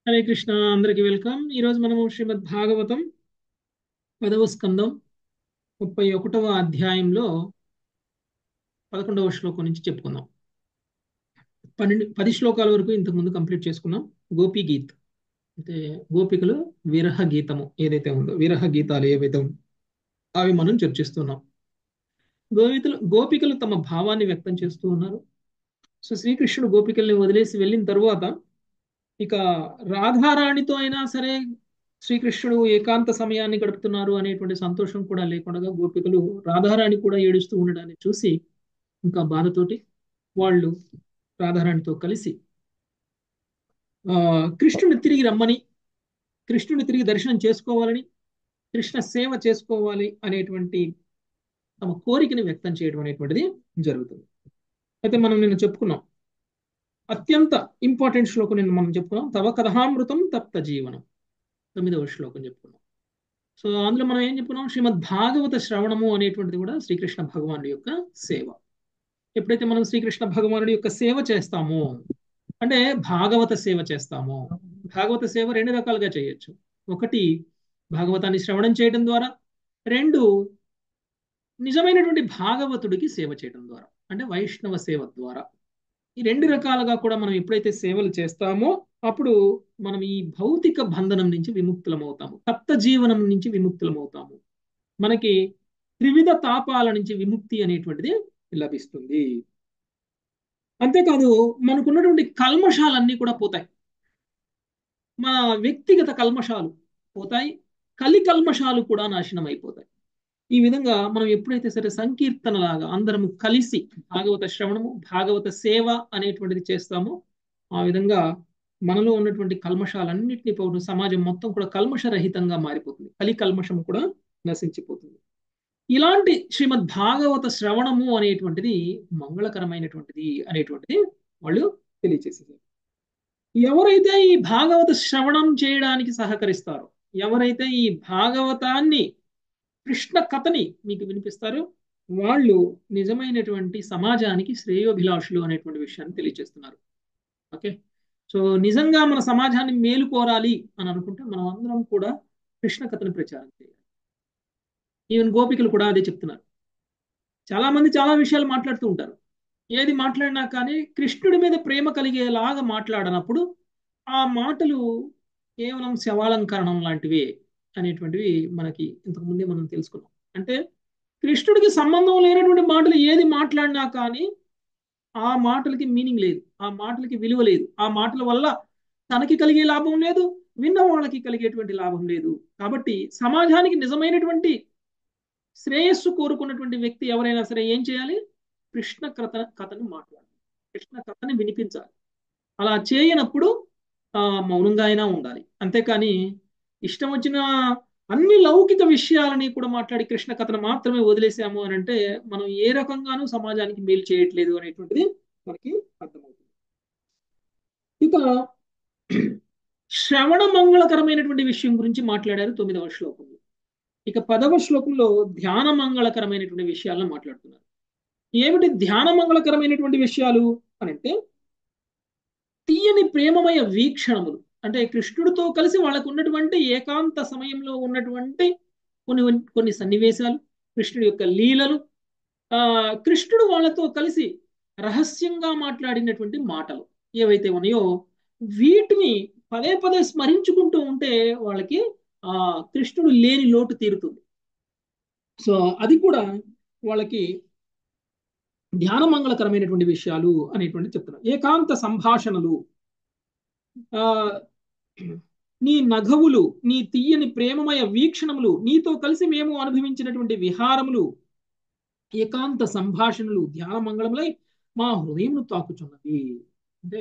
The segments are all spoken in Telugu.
హరే కృష్ణ అందరికి వెల్కమ్ ఈరోజు మనము శ్రీమద్ భాగవతం పదవ స్కందం ముప్పై ఒకటవ అధ్యాయంలో పదకొండవ శ్లోకం నుంచి చెప్పుకుందాం పన్నెండు పది శ్లోకాల వరకు ఇంతకు ముందు కంప్లీట్ చేసుకున్నాం గోపీ గీత్ అంటే గోపికలు విరహ గీతము ఏదైతే ఉందో విరహ గీతాలు ఏవైతే ఉందో అవి మనం చర్చిస్తున్నాం గోపికలు గోపికలు తమ భావాన్ని వ్యక్తం చేస్తూ ఉన్నారు సో శ్రీకృష్ణుడు గోపికల్ని వదిలేసి వెళ్ళిన తరువాత ఇక రాధారాణితో అయినా సరే శ్రీకృష్ణుడు ఏకాంత సమయాన్ని గడుపుతున్నారు అనేటువంటి సంతోషం కూడా లేకుండా గోపికలు రాధారాణి కూడా ఏడుస్తూ ఉండడాన్ని చూసి ఇంకా బాధతోటి వాళ్ళు రాధారాణితో కలిసి ఆ కృష్ణుని తిరిగి రమ్మని కృష్ణుని తిరిగి దర్శనం చేసుకోవాలని కృష్ణ సేవ చేసుకోవాలి అనేటువంటి తమ కోరికని వ్యక్తం చేయడం అనేటువంటిది జరుగుతుంది అయితే మనం నిన్న చెప్పుకున్నాం అత్యంత ఇంపార్టెంట్ శ్లోకం నిన్న మనం చెప్పుకున్నాం తవ కథామృతం తప్త జీవనం తొమ్మిదవ శ్లోకం చెప్పుకున్నాం సో అందులో మనం ఏం చెప్పుకున్నాం శ్రీమద్ భాగవత శ్రవణము అనేటువంటిది కూడా శ్రీకృష్ణ భగవానుడి యొక్క సేవ ఎప్పుడైతే మనం శ్రీకృష్ణ భగవానుడి యొక్క సేవ చేస్తామో అంటే భాగవత సేవ చేస్తామో భాగవత సేవ రెండు రకాలుగా చేయొచ్చు ఒకటి భాగవతాన్ని శ్రవణం చేయడం ద్వారా రెండు నిజమైనటువంటి భాగవతుడికి సేవ చేయడం ద్వారా అంటే వైష్ణవ సేవ ద్వారా ఈ రెండు రకాలుగా కూడా మనం ఎప్పుడైతే సేవలు చేస్తామో అప్పుడు మనం ఈ భౌతిక బంధనం నుంచి విముక్తులమవుతాము తప్త జీవనం నుంచి విముక్తులమవుతాము మనకి త్రివిధ తాపాల నుంచి విముక్తి అనేటువంటిది లభిస్తుంది అంతేకాదు మనకున్నటువంటి కల్మషాలన్నీ కూడా పోతాయి మన వ్యక్తిగత కల్మషాలు పోతాయి కలి కల్మషాలు కూడా నాశనం అయిపోతాయి ఈ విధంగా మనం ఎప్పుడైతే సరే సంకీర్తన లాగా అందరము కలిసి భాగవత శ్రవణము భాగవత సేవ అనేటువంటిది చేస్తామో ఆ విధంగా మనలో ఉన్నటువంటి కల్మషాలన్నింటినీ పోవడం సమాజం మొత్తం కూడా కల్మషరహితంగా మారిపోతుంది కలి కల్మషం కూడా నశించిపోతుంది ఇలాంటి శ్రీమద్ భాగవత శ్రవణము అనేటువంటిది మంగళకరమైనటువంటిది అనేటువంటిది వాళ్ళు తెలియచేసేది ఎవరైతే ఈ భాగవత శ్రవణం చేయడానికి సహకరిస్తారో ఎవరైతే ఈ భాగవతాన్ని కృష్ణ కథని మీకు వినిపిస్తారు వాళ్ళు నిజమైనటువంటి సమాజానికి శ్రేయోభిలాషులు అనేటువంటి విషయాన్ని తెలియజేస్తున్నారు ఓకే సో నిజంగా మన సమాజాన్ని మేలు కోరాలి అని అనుకుంటే మనం అందరం కూడా కృష్ణ కథను ప్రచారం చేయాలి ఈవెన్ గోపికలు కూడా అదే చెప్తున్నారు చాలా మంది చాలా విషయాలు మాట్లాడుతూ ఉంటారు ఏది మాట్లాడినా కానీ కృష్ణుడి మీద ప్రేమ కలిగేలాగా మాట్లాడనప్పుడు ఆ మాటలు కేవలం శవాలంకరణం లాంటివే అనేటువంటివి మనకి ఇంతకు ముందే మనం తెలుసుకున్నాం అంటే కృష్ణుడికి సంబంధం లేనటువంటి మాటలు ఏది మాట్లాడినా కానీ ఆ మాటలకి మీనింగ్ లేదు ఆ మాటలకి విలువ లేదు ఆ మాటల వల్ల తనకి కలిగే లాభం లేదు విన్న వాళ్ళకి కలిగేటువంటి లాభం లేదు కాబట్టి సమాజానికి నిజమైనటువంటి శ్రేయస్సు కోరుకున్నటువంటి వ్యక్తి ఎవరైనా సరే ఏం చేయాలి కృష్ణ కథ కథను మాట్లాడాలి కృష్ణ కథని వినిపించాలి అలా చేయనప్పుడు మౌనంగా అయినా ఉండాలి అంతేకాని ఇష్టం వచ్చిన అన్ని లౌకిక విషయాలని కూడా మాట్లాడి కృష్ణ కథను మాత్రమే వదిలేసాము అని అంటే మనం ఏ రకంగానూ సమాజానికి మేలు చేయట్లేదు అనేటువంటిది మనకి అర్థమవుతుంది ఇక శ్రవణ మంగళకరమైనటువంటి విషయం గురించి మాట్లాడారు తొమ్మిదవ శ్లోకంలో ఇక పదవ శ్లోకంలో ధ్యాన మంగళకరమైనటువంటి విషయాలను మాట్లాడుతున్నారు ఏమిటి ధ్యాన మంగళకరమైనటువంటి విషయాలు అని అంటే తీయని ప్రేమమయ వీక్షణములు అంటే కృష్ణుడితో కలిసి వాళ్ళకు ఉన్నటువంటి ఏకాంత సమయంలో ఉన్నటువంటి కొన్ని కొన్ని సన్నివేశాలు కృష్ణుడి యొక్క లీలలు ఆ కృష్ణుడు వాళ్ళతో కలిసి రహస్యంగా మాట్లాడినటువంటి మాటలు ఏవైతే ఉన్నాయో వీటిని పదే పదే స్మరించుకుంటూ ఉంటే వాళ్ళకి ఆ కృష్ణుడు లేని లోటు తీరుతుంది సో అది కూడా వాళ్ళకి ధ్యానమంగళకరమైనటువంటి విషయాలు అనేటువంటి చెప్తున్నారు ఏకాంత సంభాషణలు ఆ నీ నఘవులు నీ తీయని ప్రేమమయ వీక్షణములు నీతో కలిసి మేము అనుభవించినటువంటి విహారములు ఏకాంత సంభాషణలు ధ్యాన మంగళములై మా హృదయం తాకుచున్నది అంటే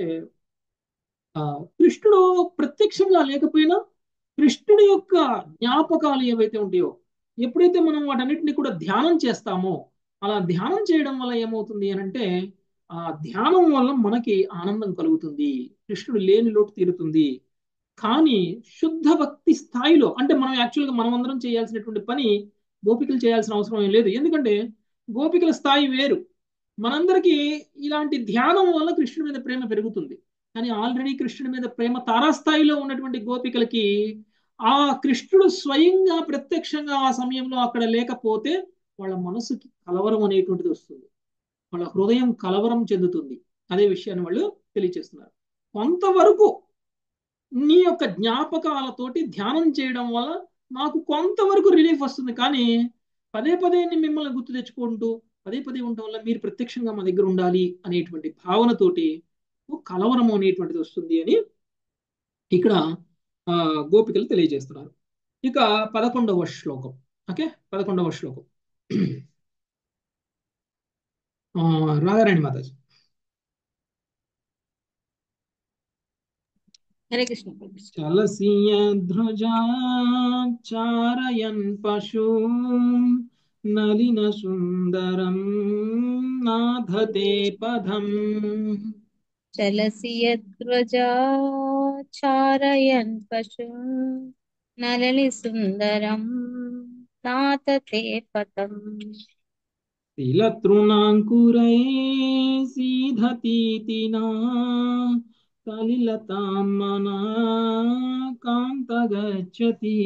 ఆ కృష్ణుడు ప్రత్యక్షంగా లేకపోయినా కృష్ణుడి యొక్క జ్ఞాపకాలు ఏవైతే ఉంటాయో ఎప్పుడైతే మనం వాటన్నిటిని కూడా ధ్యానం చేస్తామో అలా ధ్యానం చేయడం వల్ల ఏమవుతుంది అని అంటే ఆ ధ్యానం వల్ల మనకి ఆనందం కలుగుతుంది కృష్ణుడు లేని లోటు తీరుతుంది కానీ శుద్ధ భక్తి స్థాయిలో అంటే మనం యాక్చువల్గా మనం అందరం చేయాల్సినటువంటి పని గోపికలు చేయాల్సిన అవసరం ఏం లేదు ఎందుకంటే గోపికల స్థాయి వేరు మనందరికీ ఇలాంటి ధ్యానం వల్ల కృష్ణుడి మీద ప్రేమ పెరుగుతుంది కానీ ఆల్రెడీ కృష్ణుడి మీద ప్రేమ తారాస్థాయిలో ఉన్నటువంటి గోపికలకి ఆ కృష్ణుడు స్వయంగా ప్రత్యక్షంగా ఆ సమయంలో అక్కడ లేకపోతే వాళ్ళ మనసుకి కలవరం అనేటువంటిది వస్తుంది వాళ్ళ హృదయం కలవరం చెందుతుంది అదే విషయాన్ని వాళ్ళు తెలియచేస్తున్నారు కొంతవరకు నీ యొక్క జ్ఞాపకాలతోటి ధ్యానం చేయడం వల్ల మాకు కొంతవరకు రిలీఫ్ వస్తుంది కానీ పదే పదే మిమ్మల్ని గుర్తు తెచ్చుకుంటూ పదే పదే ఉండటం వల్ల మీరు ప్రత్యక్షంగా మా దగ్గర ఉండాలి అనేటువంటి భావనతోటి కలవరం అనేటువంటిది వస్తుంది అని ఇక్కడ గోపికలు తెలియజేస్తున్నారు ఇక పదకొండవ శ్లోకం ఓకే పదకొండవ శ్లోకం రాధారాణి మాతాజీ హరే కృష్ణ చలసియధ్రుజాచారయన్ పశు నలిన సుందరం నాథతే పదం చలసి యధ్వజాచారయన్ పశు నలని సుందరం నాథతే పదం తిలతృణాంకురై సీధతీతినా కలిలతామనా కాంతగచ్చతి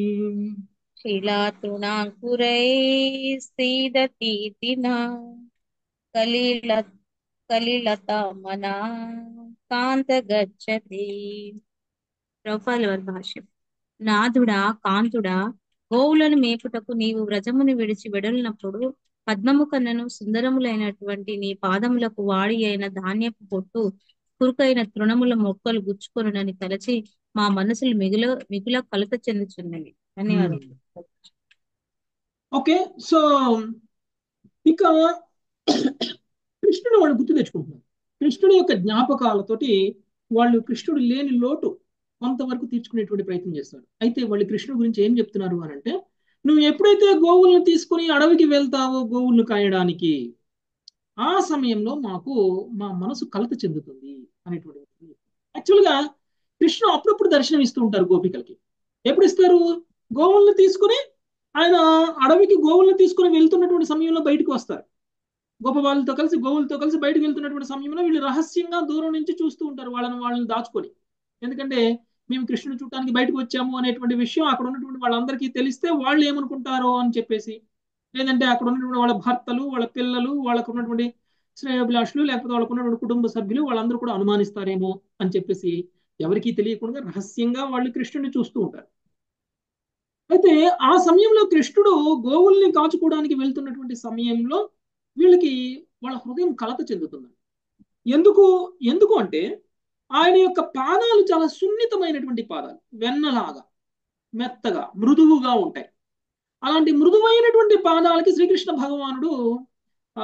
శిలాతృణాంకురై సీదతీతినా కలిల కలిలతామనా కాంతగచ్చతి రూపాయల వారి భాష్యం నాథుడా కాంతుడా గోవులను మేపుటకు నీవు వ్రజమును విడిచి వెడలినప్పుడు పద్మము కన్నను సుందరములైనటువంటి నీ పాదములకు వాడి అయిన ధాన్యపు పొట్టు కురుకైన తృణముల మొక్కలు గుచ్చుకొనునని తలచి మా మనసులు మిగుల మిగుల కలత చెందుచున్నవి ధన్యవాదాలు ఓకే సో ఇక కృష్ణుడు వాళ్ళు గుర్తు తెచ్చుకుంటున్నారు కృష్ణుడి యొక్క జ్ఞాపకాలతోటి వాళ్ళు కృష్ణుడు లేని లోటు కొంతవరకు తీర్చుకునేటువంటి ప్రయత్నం చేస్తారు అయితే వాళ్ళు కృష్ణుడి గురించి ఏం చెప్తున్నారు అని అంటే నువ్వు ఎప్పుడైతే గోవులను తీసుకుని అడవికి వెళ్తావో గోవులను కాయడానికి ఆ సమయంలో మాకు మా మనసు కలత చెందుతుంది అనేటువంటి యాక్చువల్గా కృష్ణ అప్పుడప్పుడు దర్శనం ఇస్తూ ఉంటారు గోపికలకి ఎప్పుడు ఇస్తారు గోవులను తీసుకుని ఆయన అడవికి గోవులను తీసుకుని వెళ్తున్నటువంటి సమయంలో బయటకు వస్తారు గొప్ప వాళ్ళతో కలిసి గోవులతో కలిసి బయటకు వెళ్తున్నటువంటి సమయంలో వీళ్ళు రహస్యంగా దూరం నుంచి చూస్తూ ఉంటారు వాళ్ళని వాళ్ళని దాచుకొని ఎందుకంటే మేము కృష్ణుని చూడటానికి బయటకు వచ్చాము అనేటువంటి విషయం అక్కడ ఉన్నటువంటి వాళ్ళందరికీ తెలిస్తే వాళ్ళు ఏమనుకుంటారో అని చెప్పేసి లేదంటే అక్కడ ఉన్నటువంటి వాళ్ళ భర్తలు వాళ్ళ పిల్లలు వాళ్ళకు ఉన్నటువంటి శ్రేయోభిలాషులు లేకపోతే వాళ్ళకు ఉన్నటువంటి కుటుంబ సభ్యులు వాళ్ళందరూ కూడా అనుమానిస్తారేమో అని చెప్పేసి ఎవరికీ తెలియకుండా రహస్యంగా వాళ్ళు కృష్ణుని చూస్తూ ఉంటారు అయితే ఆ సమయంలో కృష్ణుడు గోవుల్ని కాచుకోవడానికి వెళ్తున్నటువంటి సమయంలో వీళ్ళకి వాళ్ళ హృదయం కలత చెందుతుంది ఎందుకు ఎందుకు అంటే ఆయన యొక్క పాదాలు చాలా సున్నితమైనటువంటి పాదాలు వెన్నలాగా మెత్తగా మృదువుగా ఉంటాయి అలాంటి మృదువైనటువంటి పాదాలకి శ్రీకృష్ణ భగవానుడు ఆ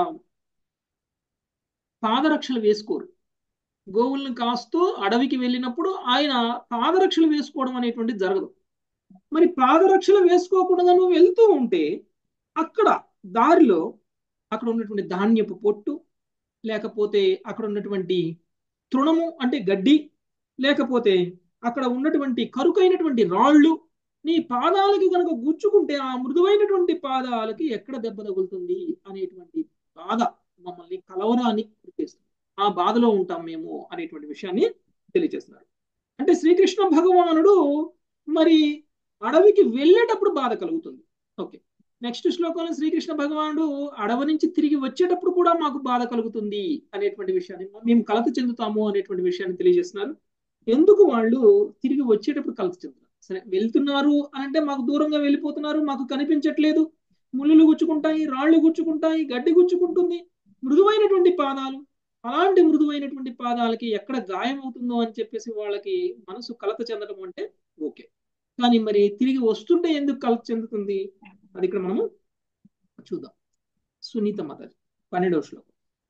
పాదరక్షలు వేసుకోరు గోవుల్ని కాస్తూ అడవికి వెళ్ళినప్పుడు ఆయన పాదరక్షలు వేసుకోవడం అనేటువంటి జరగదు మరి పాదరక్షలు వేసుకోకుండా నువ్వు వెళ్తూ ఉంటే అక్కడ దారిలో అక్కడ ఉన్నటువంటి ధాన్యపు పొట్టు లేకపోతే అక్కడ ఉన్నటువంటి తృణము అంటే గడ్డి లేకపోతే అక్కడ ఉన్నటువంటి కరుకైనటువంటి రాళ్ళు నీ పాదాలకి కనుక గుచ్చుకుంటే ఆ మృదువైనటువంటి పాదాలకి ఎక్కడ దెబ్బ తగులుతుంది అనేటువంటి బాధ మమ్మల్ని కలవరాన్ని గుర్తిస్తుంది ఆ బాధలో ఉంటాం మేము అనేటువంటి విషయాన్ని తెలియజేస్తున్నారు అంటే శ్రీకృష్ణ భగవానుడు మరి అడవికి వెళ్ళేటప్పుడు బాధ కలుగుతుంది ఓకే నెక్స్ట్ శ్లోకంలో శ్రీకృష్ణ భగవానుడు అడవి నుంచి తిరిగి వచ్చేటప్పుడు కూడా మాకు బాధ కలుగుతుంది అనేటువంటి విషయాన్ని మేము కలత చెందుతాము అనేటువంటి విషయాన్ని తెలియజేస్తున్నారు ఎందుకు వాళ్ళు తిరిగి వచ్చేటప్పుడు కలత చెందుతారు సరే వెళ్తున్నారు అని అంటే మాకు దూరంగా వెళ్ళిపోతున్నారు మాకు కనిపించట్లేదు ముళ్ళు గుచ్చుకుంటాయి రాళ్ళు గుచ్చుకుంటాయి గడ్డి గుచ్చుకుంటుంది మృదువైనటువంటి పాదాలు అలాంటి మృదువైనటువంటి పాదాలకి ఎక్కడ గాయం అవుతుందో అని చెప్పేసి వాళ్ళకి మనసు కలత చెందడం అంటే ఓకే కానీ మరి తిరిగి వస్తుంటే ఎందుకు కలత చెందుతుంది అది ఇక్కడ మనము చూద్దాం సునీత మత పన్నెండవ శ్లోకం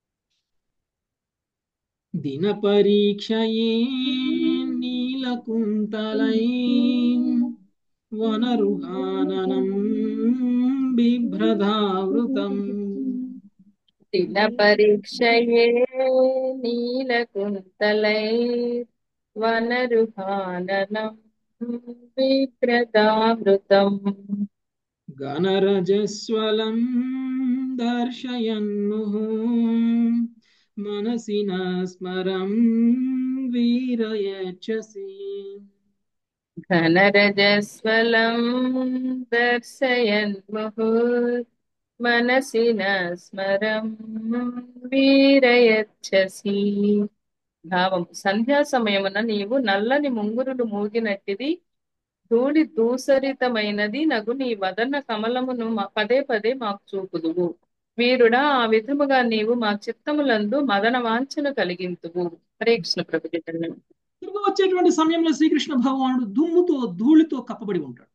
దిన పరీక్షయే నీలకుంతలై వనరుహాననం బిభ్రధావృతం దిన పరీక్షయే నీలకుంతలై వనరుహాననం విప్రదామృతం గణరజస్వలం దర్శయన్ను మనసి స్మరం వీరయచ్చసి ఘనరజస్వలం దర్శయన్ ముహుర్ మనసి స్మరం వీరయచ్చసి భావం సంధ్యా సమయమున నీవు నల్లని ముంగురులు మూగినట్టిది ధూళి దూసరితమైనది నగు నీ వదన కమలమును మా పదే పదే మాకు చూపుదువు వీరుడా ఆ విధముగా నీవు మా చిత్తములందు మదన వాంఛన కలిగింతువు హరే కృష్ణ ప్రభు చైతన్యం. తిరిగి వచ్చేటువంటి సమయంలో శ్రీకృష్ణ భగవానుడు దుమ్ముతో ధూళితో కప్పబడి ఉంటాడు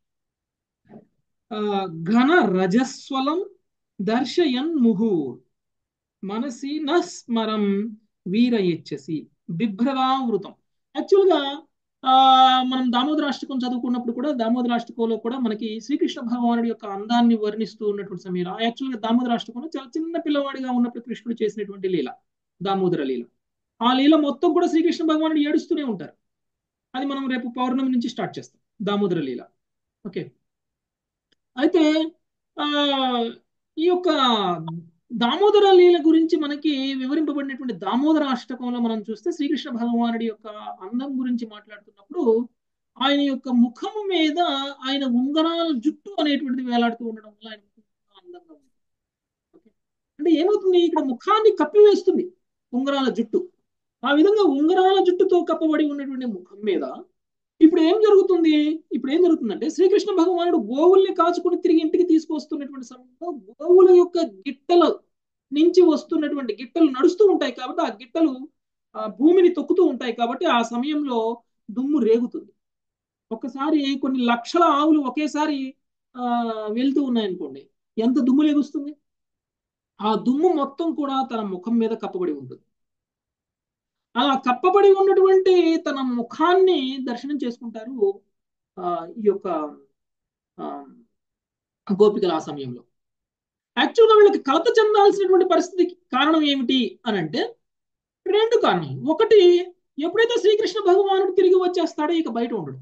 ఆ ఘన రజస్వలం దర్శయన్ ముహూర్ మనసి నస్మరం వీరయచ్చసి బిభ్రదావృతం యాక్చువల్గా ఆ మనం దామోదరాష్టకం చదువుకున్నప్పుడు కూడా దామోదరాష్టకంలో కూడా మనకి శ్రీకృష్ణ భగవానుడి యొక్క అందాన్ని వర్ణిస్తూ ఉన్నటువంటి సమయంలో యాక్చువల్గా దామోదరాష్టకంలో చాలా చిన్న పిల్లవాడిగా ఉన్నప్పుడు కృష్ణుడు చేసినటువంటి లీల దామోదర లీల ఆ లీల మొత్తం కూడా శ్రీకృష్ణ భగవానుడు ఏడుస్తూనే ఉంటారు అది మనం రేపు పౌర్ణమి నుంచి స్టార్ట్ చేస్తాం దామోదర లీల ఓకే అయితే ఆ ఈ యొక్క దామోదర లీల గురించి మనకి వివరింపబడినటువంటి దామోదర అష్టకంలో మనం చూస్తే శ్రీకృష్ణ భగవానుడి యొక్క అందం గురించి మాట్లాడుతున్నప్పుడు ఆయన యొక్క ముఖము మీద ఆయన ఉంగరాల జుట్టు అనేటువంటిది వేలాడుతూ ఉండడం వల్ల ఆయన ముఖం చాలా అందంగా ఉంది ఓకే అంటే ఏమవుతుంది ఇక్కడ ముఖాన్ని కప్పివేస్తుంది ఉంగరాల జుట్టు ఆ విధంగా ఉంగరాల జుట్టుతో కప్పబడి ఉన్నటువంటి ముఖం మీద ఇప్పుడు ఏం జరుగుతుంది ఇప్పుడు ఏం జరుగుతుందంటే శ్రీకృష్ణ భగవానుడు గోవుల్ని కాచుకుని తిరిగి ఇంటికి తీసుకొస్తున్నటువంటి సమయంలో గోవుల యొక్క గిట్టల నుంచి వస్తున్నటువంటి గిట్టలు నడుస్తూ ఉంటాయి కాబట్టి ఆ గిట్టలు ఆ భూమిని తొక్కుతూ ఉంటాయి కాబట్టి ఆ సమయంలో దుమ్ము రేగుతుంది ఒక్కసారి కొన్ని లక్షల ఆవులు ఒకేసారి ఆ వెళ్తూ ఉన్నాయనుకోండి ఎంత దుమ్ము లేగుస్తుంది ఆ దుమ్ము మొత్తం కూడా తన ముఖం మీద కప్పబడి ఉంటుంది అలా కప్పబడి ఉన్నటువంటి తన ముఖాన్ని దర్శనం చేసుకుంటారు ఆ ఈ యొక్క ఆ గోపికలు ఆ సమయంలో యాక్చువల్గా వీళ్ళకి కలత చెందాల్సినటువంటి పరిస్థితికి కారణం ఏమిటి అని అంటే రెండు కారణాలు ఒకటి ఎప్పుడైతే శ్రీకృష్ణ భగవానుడు తిరిగి వచ్చేస్తాడో ఇక బయట ఉండడు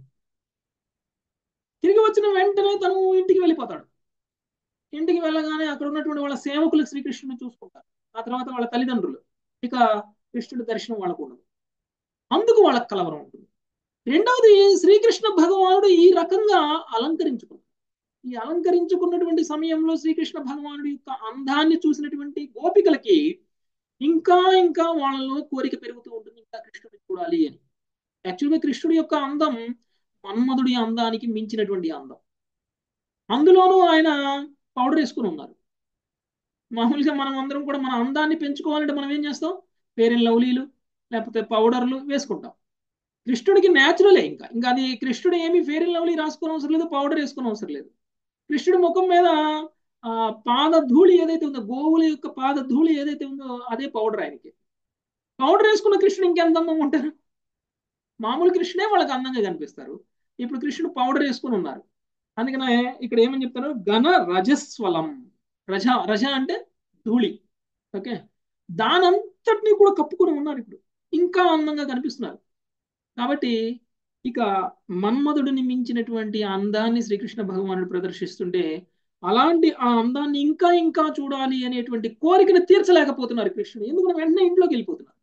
తిరిగి వచ్చిన వెంటనే తను ఇంటికి వెళ్ళిపోతాడు ఇంటికి వెళ్ళగానే అక్కడ ఉన్నటువంటి వాళ్ళ సేవకులు శ్రీకృష్ణుని చూసుకుంటారు ఆ తర్వాత వాళ్ళ తల్లిదండ్రులు ఇక కృష్ణుడి దర్శనం వాళ్ళకు ఉండదు అందుకు వాళ్ళకి కలవరం ఉంటుంది రెండవది శ్రీకృష్ణ భగవానుడు ఈ రకంగా అలంకరించుకున్నాడు ఈ అలంకరించుకున్నటువంటి సమయంలో శ్రీకృష్ణ భగవానుడి యొక్క అందాన్ని చూసినటువంటి గోపికలకి ఇంకా ఇంకా వాళ్ళలో కోరిక పెరుగుతూ ఉంటుంది ఇంకా కృష్ణుడిని చూడాలి అని యాక్చువల్గా కృష్ణుడి యొక్క అందం మన్మధుడి అందానికి మించినటువంటి అందం అందులోనూ ఆయన పౌడర్ వేసుకుని ఉన్నారు మామూలుగా మనం అందరం కూడా మన అందాన్ని పెంచుకోవాలంటే మనం ఏం చేస్తాం ఫేర్ అండ్ లవ్లీలు లేకపోతే పౌడర్లు వేసుకుంటాం కృష్ణుడికి న్యాచురలే ఇంకా ఇంకా అది కృష్ణుడు ఏమి ఫేర్ అండ్ లవ్లీ రాసుకోని అవసరం లేదు పౌడర్ వేసుకుని అవసరం లేదు కృష్ణుడి ముఖం మీద ఆ పాద ధూళి ఏదైతే ఉందో గోవుల యొక్క పాద ధూళి ఏదైతే ఉందో అదే పౌడర్ ఆయనకి పౌడర్ వేసుకున్న కృష్ణుడు ఇంకెంత అందంగా ఉంటారు మామూలు కృష్ణుడే వాళ్ళకి అందంగా కనిపిస్తారు ఇప్పుడు కృష్ణుడు పౌడర్ వేసుకుని ఉన్నారు అందుకనే ఇక్కడ ఏమని చెప్తారు ఘన రజస్వలం రజ రజ అంటే ధూళి ఓకే దానంతటినీ కూడా కప్పుకొని ఉన్నారు ఇప్పుడు ఇంకా అందంగా కనిపిస్తున్నారు కాబట్టి ఇక మన్మధుడిని మించినటువంటి అందాన్ని శ్రీకృష్ణ భగవానుడు ప్రదర్శిస్తుంటే అలాంటి ఆ అందాన్ని ఇంకా ఇంకా చూడాలి అనేటువంటి కోరికను తీర్చలేకపోతున్నారు కృష్ణుడు ఎందుకంటే వెంటనే ఇంట్లోకి వెళ్ళిపోతున్నారు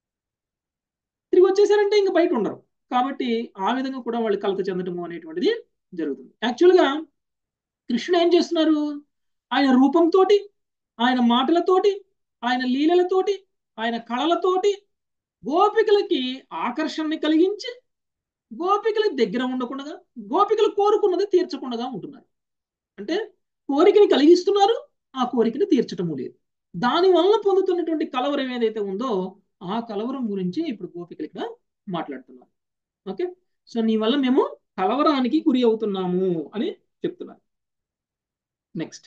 తిరిగి వచ్చేసారంటే ఇంకా బయట ఉండరు కాబట్టి ఆ విధంగా కూడా వాళ్ళు కలత చెందటము అనేటువంటిది జరుగుతుంది యాక్చువల్గా కృష్ణుడు ఏం చేస్తున్నారు ఆయన రూపంతో ఆయన మాటలతోటి ఆయన లీలలతోటి ఆయన కళలతోటి గోపికలకి ఆకర్షణని కలిగించి గోపికలకి దగ్గర ఉండకుండా గోపికలు కోరుకున్నది తీర్చకుండా ఉంటున్నారు అంటే కోరికని కలిగిస్తున్నారు ఆ కోరికని తీర్చటము లేదు దాని వల్ల పొందుతున్నటువంటి కలవరం ఏదైతే ఉందో ఆ కలవరం గురించి ఇప్పుడు గోపికలు ఇక్కడ మాట్లాడుతున్నారు ఓకే సో నీ వల్ల మేము కలవరానికి గురి అవుతున్నాము అని చెప్తున్నారు నెక్స్ట్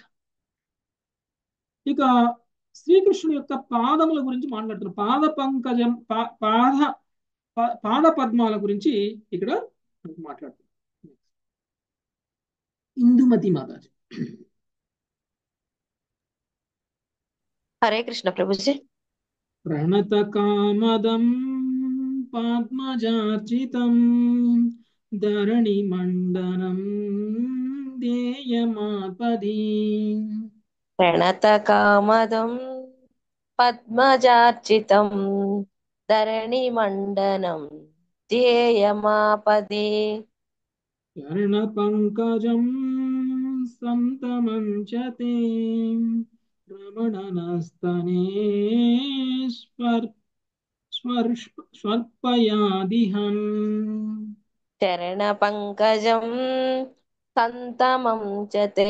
ఇక శ్రీకృష్ణుని యొక్క పాదముల గురించి మాట్లాడుతున్నారు పాద పంకజం పాద పాద పద్మాల గురించి ఇక్కడ మాట్లాడుతున్నారు ఇందుమతి మాతాజీ హరే కృష్ణ ప్రభుజీ ప్రణత కామదం పద్మజార్చితం ధరణి మండనం దేయమాపది ప్రణత కామదం పద్మజార్చితం ధరణి మండనం ధ్యేయమాపదే చరణ పంకజం సంతమంచతే రమణనస్తనే స్వర్ స్వర్ష్ స్వర్పయాదిహన్ చరణ పంకజం సంతమం చతే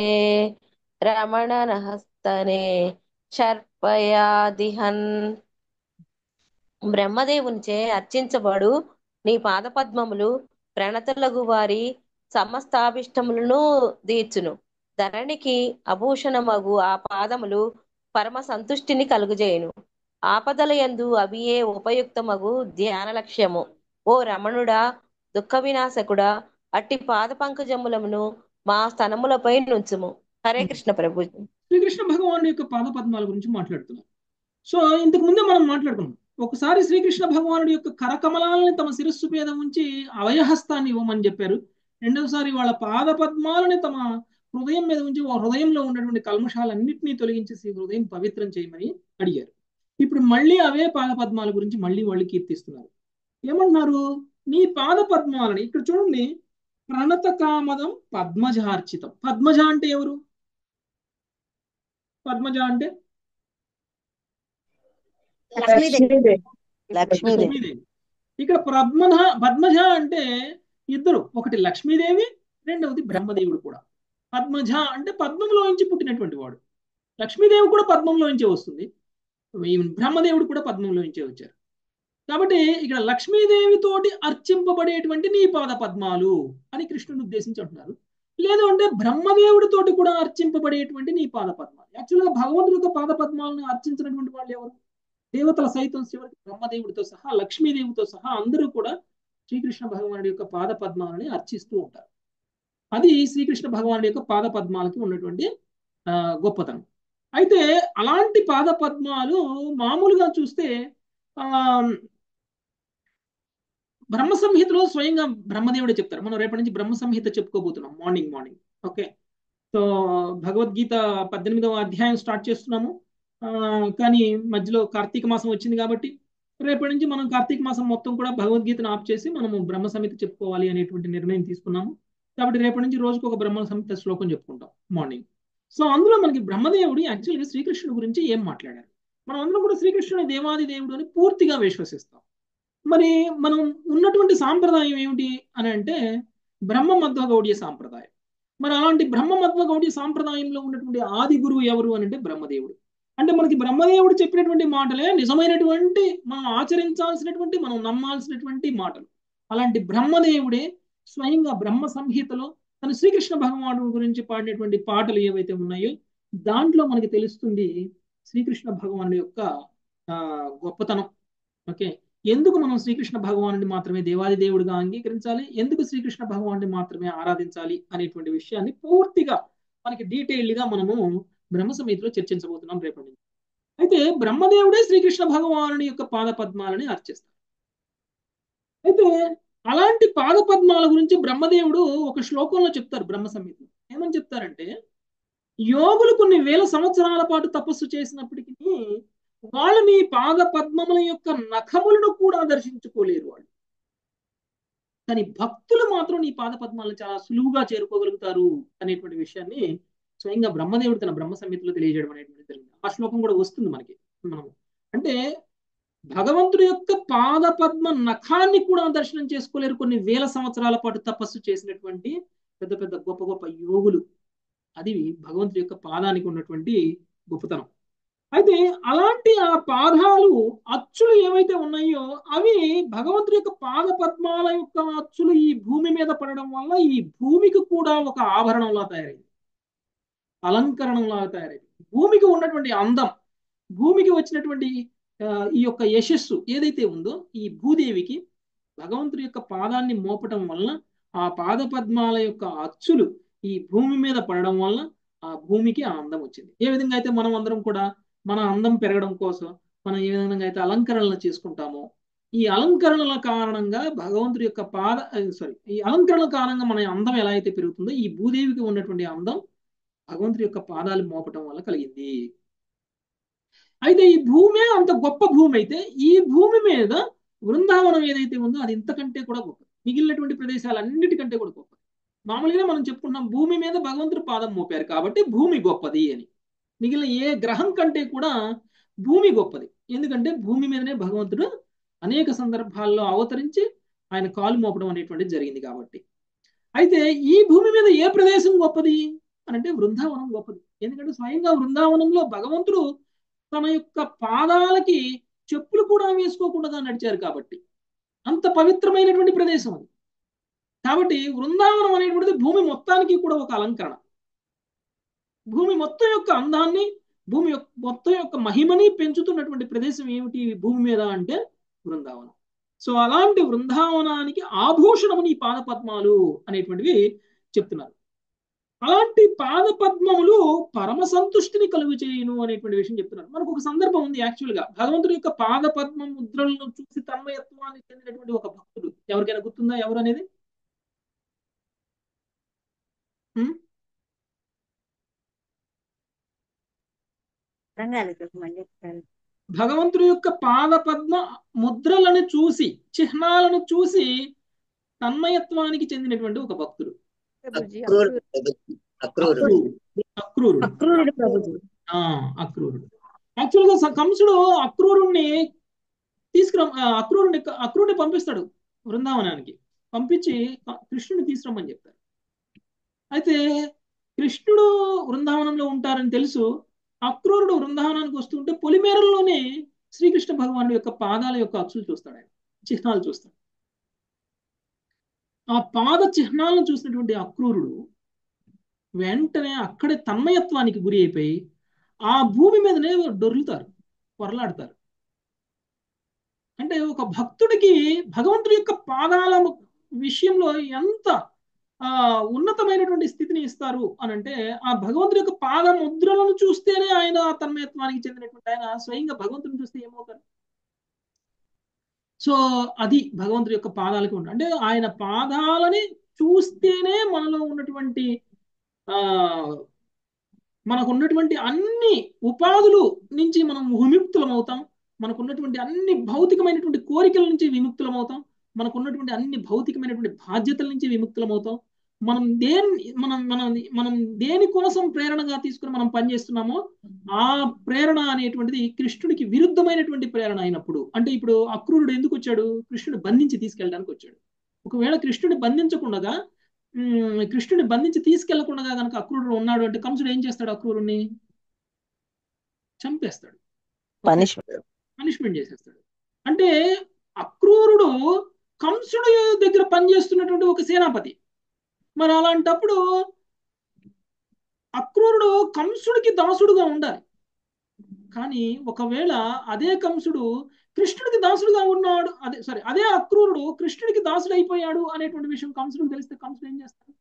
రమణనహస్తనే శర్పయాదిహన్ బ్రహ్మదేవునిచే అర్చించబడు నీ పాదపద్మములు ప్రణతులగు వారి సమస్తాభిష్టములను తీర్చును ధరణికి అభూషణమగు ఆ పాదములు పరమ సంతుష్టిని కలుగుజేయును ఆపదల యందు అవియే ఉపయుక్తమగు ధ్యాన లక్ష్యము ఓ రమణుడా దుఃఖ వినాశకుడా అట్టి పాద పంకజములమును మా స్తనములపై నుంచుము హరే కృష్ణ ప్రభు శ్రీకృష్ణ భగవాన్ యొక్క పాద పద్మాల గురించి మాట్లాడుతున్నాం సో ఇంతకు ముందే మనం మాట్లాడుకున్నాం ఒకసారి శ్రీకృష్ణ భగవానుడి యొక్క కరకమలాలని తమ శిరస్సు మీద ఉంచి అవయహస్తాన్ని ఇవ్వమని చెప్పారు రెండవసారి వాళ్ళ పాద పద్మాలని తమ హృదయం మీద ఉంచి ఆ హృదయంలో ఉన్నటువంటి కల్మషాలన్నింటినీ తొలగించేసి హృదయం పవిత్రం చేయమని అడిగారు ఇప్పుడు మళ్ళీ అవే పాద పద్మాల గురించి మళ్ళీ వాళ్ళు కీర్తిస్తున్నారు ఏమంటున్నారు నీ పాద పద్మాలని ఇక్కడ చూడండి ప్రణత కామదం పద్మజార్చితం పద్మజ అంటే ఎవరు పద్మజ అంటే లక్ష్మీదేవి లక్ష్మీదేవి ఇక్కడ పద్మజ పద్మజ అంటే ఇద్దరు ఒకటి లక్ష్మీదేవి రెండవది బ్రహ్మదేవుడు కూడా పద్మజ అంటే పద్మంలోంచి పుట్టినటువంటి వాడు లక్ష్మీదేవి కూడా పద్మంలోంచే వస్తుంది ఈవెన్ బ్రహ్మదేవుడు కూడా పద్మంలోంచే వచ్చారు కాబట్టి ఇక్కడ లక్ష్మీదేవి తోటి అర్చింపబడేటువంటి నీ పాద పద్మాలు అని కృష్ణుని ఉద్దేశించి అంటున్నారు లేదు అంటే బ్రహ్మదేవుడితోటి కూడా అర్చింపబడేటువంటి నీ పాద పద్మాలు యాక్చువల్గా భగవంతుడి యొక్క పాద పద్మాలను అర్చించినటువంటి వాళ్ళు ఎవరు దేవతల సైతం చివరికి బ్రహ్మదేవుడితో సహా లక్ష్మీదేవితో సహా అందరూ కూడా శ్రీకృష్ణ భగవానుడి యొక్క పాద పద్మాలని అర్చిస్తూ ఉంటారు అది శ్రీకృష్ణ భగవానుడి యొక్క పాద పద్మాలకి ఉన్నటువంటి ఆ, గొప్పతనం అయితే అలాంటి పాద పద్మాలు మామూలుగా చూస్తే ఆ బ్రహ్మ సంహితలో స్వయంగా బ్రహ్మదేవుడే చెప్తారు మనం రేపటి నుంచి బ్రహ్మ సంహిత చెప్పుకోబోతున్నాం morning morning okay so Bhagavad Gita పద్దెనిమిదవ అధ్యాయం స్టార్ట్ చేస్తున్నాము ఆ, కానీ మధ్యలో కార్తీక మాసం వచ్చింది కాబట్టి రేపటి నుంచి మనం కార్తీక మాసం మొత్తం కూడా భగవద్గీతను ఆప్ చేసి మనము బ్రహ్మ సంహిత చెప్పుకోవాలి అనేటువంటి నిర్ణయం తీసుకున్నాము కాబట్టి రేపటి నుంచి రోజుకు ఒక బ్రహ్మ సంహిత శ్లోకం చెప్పుకుంటాం మార్నింగ్ సో అందులో మనకి బ్రహ్మదేవుడు యాక్చువల్గా శ్రీకృష్ణుడి గురించి ఏం మాట్లాడారు మనం అందరం కూడా శ్రీకృష్ణుని దేవాది దేవుడు అని పూర్తిగా విశ్వసిస్తాం మరి మనం ఉన్నటువంటి సాంప్రదాయం ఏమిటి అని అంటే బ్రహ్మ మధ్వ గౌడ్య సాంప్రదాయం మరి అలాంటి బ్రహ్మ మధ్వ గౌడ్య సాంప్రదాయంలో ఉన్నటువంటి ఆది గురువు ఎవరు అని అంటే బ్రహ్మదేవుడు అంటే మనకి బ్రహ్మదేవుడు చెప్పినటువంటి మాటలే నిజమైనటువంటి మనం ఆచరించాల్సినటువంటి మనం నమ్మాల్సినటువంటి మాటలు అలాంటి బ్రహ్మదేవుడే స్వయంగా బ్రహ్మ సంహితలో తన శ్రీకృష్ణ భగవానుడు గురించి పాడినటువంటి పాటలు ఏవైతే ఉన్నాయో దాంట్లో మనకి తెలుస్తుంది శ్రీకృష్ణ భగవానుడి యొక్క ఆ, గొప్పతనం ఓకే ఎందుకు మనం శ్రీకృష్ణ భగవానుడిని మాత్రమే దేవాది దేవుడిగా అంగీకరించాలి ఎందుకు శ్రీకృష్ణ భగవానుడిని మాత్రమే ఆరాధించాలి అనేటువంటి విషయాన్ని పూర్తిగా మనకి డీటెయిల్డ్ గా మనము బ్రహ్మ సమేతిలో చర్చించబోతున్నాం రేపటి నుంచి అయితే బ్రహ్మదేవుడే శ్రీకృష్ణ భగవానుడి యొక్క పాద పద్మాలని అర్చిస్తారు అయితే అలాంటి పాద పద్మాల గురించి బ్రహ్మదేవుడు ఒక శ్లోకంలో చెప్తారు బ్రహ్మ సంహితలో ఏమని చెప్తారంటే యోగులు కొన్ని వేల సంవత్సరాల పాటు తపస్సు చేసినప్పటికీ వాళ్ళు నీ పాద పద్మముల యొక్క నఖములను కూడా దర్శించుకోలేరు వాళ్ళు కానీ భక్తులు మాత్రం నీ పాద పద్మాలను చాలా సులువుగా చేరుకోగలుగుతారు అనేటువంటి విషయాన్ని స్వయంగా బ్రహ్మదేవుడు తన బ్రహ్మ సంహితలో తెలియజేయడం అనేటువంటి జరిగింది ఆ శ్లోకం కూడా వస్తుంది మనకి మనం అంటే భగవంతుడి యొక్క పాద పద్మ నఖాన్ని కూడా దర్శనం చేసుకోలేరు కొన్ని వేల సంవత్సరాల పాటు తపస్సు చేసినటువంటి పెద్ద పెద్ద గొప్ప గొప్ప యోగులు అది భగవంతుడి యొక్క పాదానికి ఉన్నటువంటి గొప్పతనం అయితే అలాంటి ఆ పాదాలు అచ్చులు ఏవైతే ఉన్నాయో అవి భగవంతుడి యొక్క పాద పద్మాల యొక్క అచ్చులు ఈ భూమి మీద పడడం వల్ల ఈ భూమికి కూడా ఒక ఆభరణంలా తయారైంది అలంకరణంలా తయారైంది భూమికి ఉన్నటువంటి అందం భూమికి వచ్చినటువంటి ఆ, ఈ యొక్క యశస్సు ఏదైతే ఉందో ఈ భూదేవికి భగవంతుడి యొక్క పాదాన్ని మోపటం వలన ఆ పాద పద్మాల యొక్క అచ్చులు ఈ భూమి మీద పడడం వల్ల ఆ భూమికి ఆ అందం వచ్చింది ఏ విధంగా అయితే మనం అందరం కూడా మన అందం పెరగడం కోసం మనం ఏ విధంగా అయితే అలంకరణలు చేసుకుంటామో ఈ అలంకరణల కారణంగా భగవంతుడి యొక్క పాద సారీ ఈ అలంకరణల కారణంగా మన అందం ఎలా అయితే పెరుగుతుందో ఈ భూదేవికి ఉన్నటువంటి అందం భగవంతుడి యొక్క పాదాలు మోపటం వల్ల కలిగింది అయితే ఈ భూమే అంత గొప్ప భూమి అయితే ఈ భూమి మీద బృందావనం ఏదైతే ఉందో అది ఇంతకంటే కూడా గొప్ప మిగిలినటువంటి ప్రదేశాలు అన్నిటికంటే కూడా గొప్ప మామూలుగా మనం చెప్పుకున్నాం భూమి మీద భగవంతుడు పాదం మోపారు కాబట్టి భూమి గొప్పది అని మిగిలిన ఏ గ్రహం కంటే కూడా భూమి గొప్పది ఎందుకంటే భూమి మీదనే భగవంతుడు అనేక సందర్భాల్లో అవతరించి ఆయన కాలు మోపడం అనేటువంటిది జరిగింది కాబట్టి అయితే ఈ భూమి మీద ఏ ప్రదేశం గొప్పది అని అంటే బృందావనం గొప్పది ఎందుకంటే స్వయంగా బృందావనంలో భగవంతుడు తన యొక్క పాదాలకి చెప్పులు కూడా వేసుకోకుండా నడిచారు కాబట్టి అంత పవిత్రమైనటువంటి ప్రదేశం అది కాబట్టి బృందావనం అనేటువంటిది భూమి మొత్తానికి కూడా ఒక అలంకరణ భూమి మొత్తం యొక్క అందాన్ని భూమి యొక్క మొత్తం యొక్క మహిమని పెంచుతున్నటువంటి ప్రదేశం ఏమిటి భూమి మీద అంటే బృందావనం సో అలాంటి బృందావనానికి ఆభూషణము నీ పాదపద్మాలు అనేటువంటివి చెప్తున్నారు అలాంటి పాదపద్మములు పరమ సంతుష్టిని కలుగు చేయును అనేటువంటి విషయం చెప్తున్నారు మనకు ఒక సందర్భం ఉంది యాక్చువల్ గా భగవంతుడి యొక్క పాదపద్మ ముద్రలను చూసి తన్మయత్వాన్ని చెందినటువంటి ఒక భక్తుడు ఎవరికైనా గుర్తుందా ఎవరు అనేది హ్మ్? అర్థం కాలేదు ప్రభు మళ్ళీ ఒకసారి. భగవంతుడి యొక్క పాదపద్మ ముద్రలను చూసి చిహ్నాలను చూసి తన్మయత్వానికి చెందినటువంటి ఒక భక్తుడు ప్రభుజీ అక్రూరుడు అక్రూరుడు అక్రూరుడు అక్రూరుడు అక్రూరుడు అక్రూరుడు ప్రభుజీ ఆ అక్రూరుడు యాక్చువల్ గా స- కంసుడు అక్రూరుణ్ణి తీసుకురా ఆ, అక్రూరుని అక్రూరుని పంపిస్తాడు బృందావనానికి పంపించి క- కృష్ణుని తీసుకురమ్మని చెప్తారు అయితే కృష్ణుడు బృందావనంలో ఉంటారని తెలుసు అక్రూరుడు బృందావనానికి వస్తుంటే పొలిమేరల్లోనే శ్రీకృష్ణ భగవానుడి యొక్క పాదాల యొక్క అచ్చులు చూస్తాడు ఆయన చిహ్నాలు చూస్తాడు ఆ పాద చిహ్నాలను చూసినటువంటి అక్రూరుడు వెంటనే అక్కడే తన్మయత్వానికి గురి అయిపోయి ఆ భూమి మీదనే డొర్లుతారు పొరలాడతారు అంటే ఒక భక్తుడికి భగవంతుడి యొక్క పాదాల విషయంలో ఎంత ఆ ఉన్నతమైనటువంటి స్థితిని ఇస్తారు అని అంటే ఆ భగవంతుడి యొక్క పాద ముద్రలను చూస్తేనే ఆయన ఆ తన్మయత్వానికి చెందినటువంటి ఆయన స్వయంగా భగవంతుని చూస్తే ఏమవుతారు సో అది భగవంతుడి యొక్క పాదాలకి ఉంటుంది అంటే ఆయన పాదాలని చూస్తేనే మనలో ఉన్నటువంటి ఆ మనకు ఉన్నటువంటి అన్ని ఉపాధులు నుంచి మనం విముక్తులం అవుతాం మనకు ఉన్నటువంటి అన్ని భౌతికమైనటువంటి కోరికల నుంచి విముక్తులం అవుతాం మనకు ఉన్నటువంటి అన్ని భౌతికమైనటువంటి బాధ్యతల నుంచి విముక్తులం అవుతాం మనం దేని మనం మనం మనం దేని కోసం ప్రేరణగా తీసుకుని మనం పనిచేస్తున్నామో ఆ ప్రేరణ అనేటువంటిది కృష్ణుడికి విరుద్ధమైనటువంటి ప్రేరణ అయినప్పుడు అంటే ఇప్పుడు అక్రూరుడు ఎందుకు వచ్చాడు కృష్ణుడు బంధించి తీసుకెళ్ళడానికి వచ్చాడు ఒకవేళ కృష్ణుడిని బంధించకుండా ఉమ్, కృష్ణుడిని బంధించి తీసుకెళ్లకుండా కనుక అక్రూరుడు ఉన్నాడు అంటే కంసుడు ఏం చేస్తాడు అక్రూరుణ్ణి చంపేస్తాడు పనిష్మెంట్ పనిష్మెంట్ చేసేస్తాడు అంటే అక్రూరుడు కంసుడు దగ్గర పనిచేస్తున్నటువంటి ఒక సేనాపతి మరి అలాంటప్పుడు అక్రూరుడు కంసుడికి దాసుడుగా ఉండాలి కానీ ఒకవేళ అదే కంసుడు కృష్ణుడికి దాసుడుగా ఉన్నాడు అదే సారీ అదే అక్రూరుడు కృష్ణుడికి దాసుడు అయిపోయాడు అనేటువంటి విషయం కంసుడికి తెలిస్తే కంసుడు ఏం చేస్తాడు